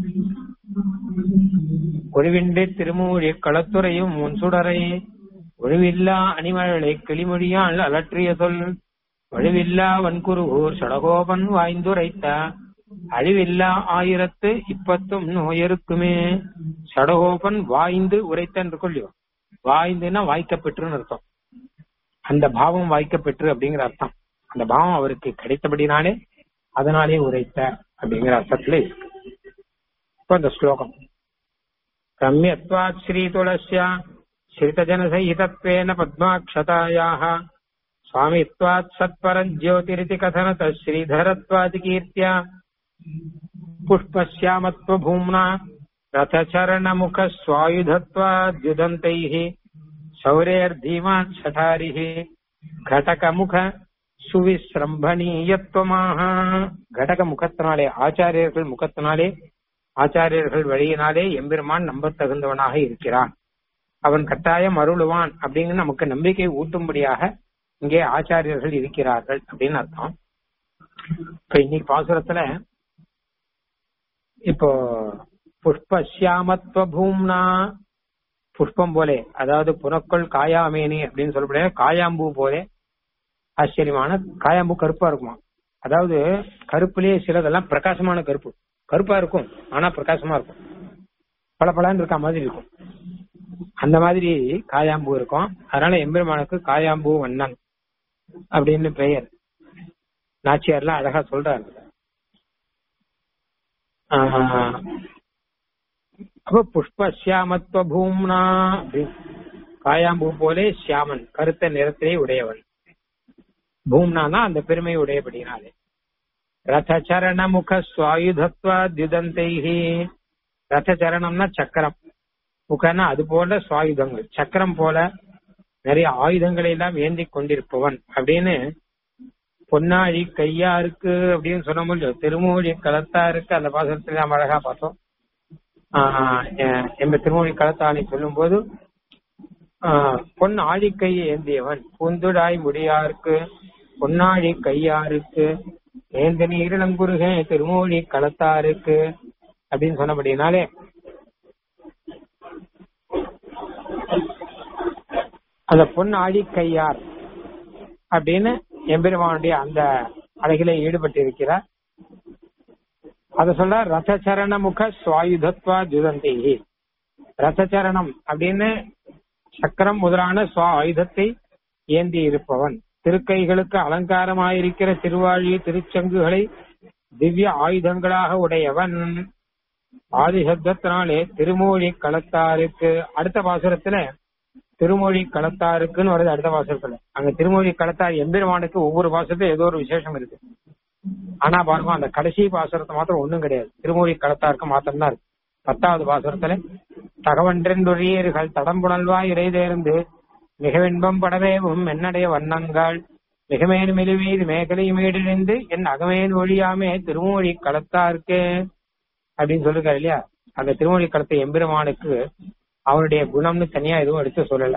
ஒழிவின்றி திருமூழி களத்துறையும் முன்சுடரை ஒழிவில்லா அணிமழலை கிளிமொழியால் அலற்றிய சொல் ஒழிவில்லா வன்குருகூர் சடகோபன் வாய்ந்துரைத்த அழிவில்லா ஆயிரத்து இப்பத்தும் நோயருக்குமே சடகோபன் வாய்ந்து உரைத்தன் கொள்ளியோ வாய்ந்துன்னா வாய்க்கப்பெற்றுன்னு அர்த்தம் அந்த பாவம் வாய்க்கப்பெற்று அப்படிங்கிற அர்த்தம் அந்த பாவம் அவருக்கு கிடைத்தபடினாலே அதனாலே உரைத்த அப்படிங்கிற அர்த்தத்துல இருக்கு இப்ப இந்த ஸ்லோகம் ரம்யத்வாத் ஸ்ரீ துளசியா ஸ்ரிதஜன சகிதத்வேன பத்மாட்சதாயாக स्वामित्वात् सत्परम् ज्योतिरिति कथनत श्रीधरत्वादि कीर्त्या पुष्पश्यामत्वभूम्ना रथचरणमुख स्वायुधत्वाद्युदन्तैः शौरेर्धीमान् शठारिः घटकमुख சுவிசிரம்பணீயத்துவமாக கடக முகத்தினாலே ஆச்சாரியர்கள் முகத்தினாலே ஆச்சாரியர்கள் வழியினாலே எம்பெருமான் நம்ப தகுந்தவனாக இருக்கிறான் அவன் கட்டாயம் அருளுவான் அப்படின்னு நமக்கு நம்பிக்கை ஊட்டும்படியாக இங்கே ஆச்சாரியர்கள் இருக்கிறார்கள் அப்படின்னு அர்த்தம் இப்ப இன்னைக்கு பாசுரத்துல இப்போ புஷ்பசியாமத்வ பூம்னா புஷ்பம் போலே அதாவது புறக்கொள் காயாமேனி அப்படின்னு சொல்லக்கூடிய காயாம்பூ போலே ஆச்சரியமான காயாம்பூ கருப்பா இருக்குமா அதாவது கருப்புலயே சிலதெல்லாம் பிரகாசமான கருப்பு கருப்பா இருக்கும் ஆனா பிரகாசமா இருக்கும் பல பலன்னு இருக்க மாதிரி இருக்கும் அந்த மாதிரி காயாம்பூ இருக்கும் அதனால எம்பெருமானுக்கு காயாம்பூ வண்ணன் அப்படின்னு பெயர் நாச்சியார்லாம் அழகா சொல்றாரு ஆஹ் அப்ப புஷ்ப சியாமத்துவ பூம்னா அப்படின்னு காயாம்பூ போலே சியாமன் கருத்த நிறத்திலே உடையவன் பூம்னானா அந்த பெருமை உடையபடினாலே ரத சரண முக சுவாயுதத்வா தியுதந்தைஹி ரத சரணம்னா சக்கரம் முகன்னா அது போல சுவாயுதங்கள் சக்கரம் போல நிறைய ஆயுதங்களை எல்லாம் ஏந்தி கொண்டிருப்பவன் அப்படின்னு பொன்னாழி கையா இருக்கு அப்படின்னு சொல்ல முடியும் திருமூழி களத்தா இருக்கு அந்த பாசனத்துல நாம் அழகா பார்த்தோம் ஆஹ் எ- எம்ப திருமொழி களத்தானை சொல்லும் போது பொன் ஆழிக்கையை ஏந்தியவன் பூந்துடாய் முடியாருக்கு பொன்னாழி கையாருக்கு ஏந்தனி இருளங்குருக திருமூழி களத்தாருக்கு அப்படின்னு சொன்னபடினாலே அந்த பொன் ஆழி கையார் அப்படின்னு எம்பெருமானுடைய அந்த அழகிலே ஈடுபட்டு இருக்கிறார் அத சொல்ல ரதச்சரண முக சுவாயுதத்வா ஜுதந்தி ரதச்சரணம் அப்படின்னு சக்கரம் முதலான சுவ ஆயுதத்தை ஏந்தி இருப்பவன் திருக்கைகளுக்கு அலங்காரமாயிருக்கிற திருவாழி திருச்சங்குகளை திவ்ய ஆயுதங்களாக உடையவன் ஆதிசப்தத்தினாலே திருமூழி களத்தாருக்கு அடுத்த பாசுரத்துல திருமொழி களத்தாருக்குன்னு வருது அடுத்த பாசுரத்துல அங்க திருமொழி களத்தார் எம்பெருமானுக்கு ஒவ்வொரு பாசுரத்துல ஏதோ ஒரு விசேஷம் இருக்கு ஆனா பாருங்க அந்த கடைசி பாசுரத்தை மாத்திரம் ஒண்ணும் கிடையாது திருமொழி களத்தாருக்கு மாத்திரம் தான் இருக்கு பத்தாவது பாசுரத்துல தகவன்றென்றொழியர்கள் தடம்புணல்வாய் இறைதேர்ந்து மிகவென்பம் படவேவும் என்னடைய வண்ணங்கள் மிகமேன் மெலிவீது மேகலை மேடிழிந்து என் அகமேன் ஒழியாமே திருமொழி களத்தாருக்கு அப்படின்னு சொல்லிருக்காரு இல்லையா அந்த திருமொழி களத்தை எம்பெருமானுக்கு அவனுடைய குணம்னு தனியா எதுவும் எடுத்து சொல்லல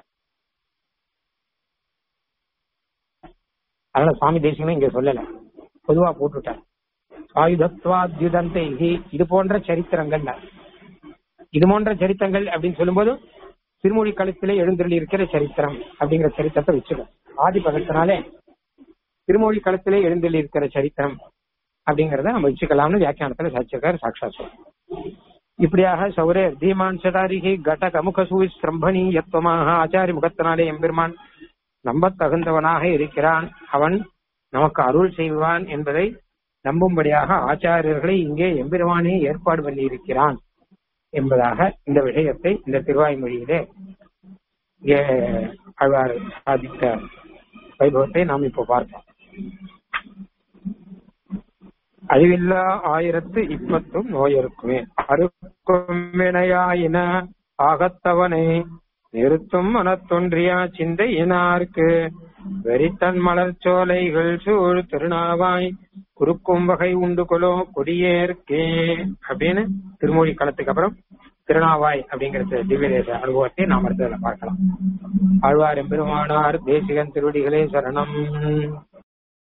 அதனால சுவாமி தேசிகனும் இங்க சொல்லல பொதுவா போட்டுட்டார் ஆயுதத்வாத்யுதந்தை இது போன்ற சரித்திரங்கள்ல இது போன்ற சரித்திரங்கள் அப்படின்னு சொல்லும்போது திருமொழி களத்திலே எழுந்தருளி இருக்கிற சரித்திரம் அப்படிங்கிற சரித்திரத்தை வச்சுக்கோ ஆதி பகத்தினாலே திருமொழி களத்திலே எழுந்தருளி இருக்கிற சரித்திரம் அப்படிங்கறத நம்ம வச்சுக்கலாம்னு வியாக்கியானத்துல சாட்சியக்கார் சாட்சா சொல்றோம் இப்படியாக சௌரே தீமான் சடாரிகி கடக முகசூரி சிரம்பணீயத்துவமாக ஆச்சாரி முகத்தினாலே எம்பெருமான் நம்ப தகுந்தவனாக இருக்கிறான் அவன் நமக்கு அருள் செய்வான் என்பதை நம்பும்படியாக ஆச்சாரியர்களை இங்கே எம்பெருமானே ஏற்பாடு பண்ணியிருக்கிறான் என்பதாக இந்த விஷயத்தை இந்த திருவாய்மொழியிலே இங்கே ஆழ்வார் சாதித்த வைபவத்தை நாம் இப்போ பார்ப்போம் அழிவில்லா ஆயிரத்து இப்பத்தும் நோயருக்குமே அறுக்கும் வினையாயின ஆகத்தவனை நிறுத்தும் மனத்தொன்றியா சிந்தையினார்க்கு வெறித்தன் மலர் சோலைகள் சூழ் திருநாவாய் குறுக்கும் வகை உண்டு கொலோ கொடியேற்கே அப்படின்னு திருமொழி களத்துக்கு அப்புறம் திருநாவாய் அப்படிங்கிற திவ்யதேச அனுபவத்தை நாம் அடுத்ததுல பார்க்கலாம் ஆழ்வார் எம்பெருமானார் தேசிகன் திருவடிகளே சரணம்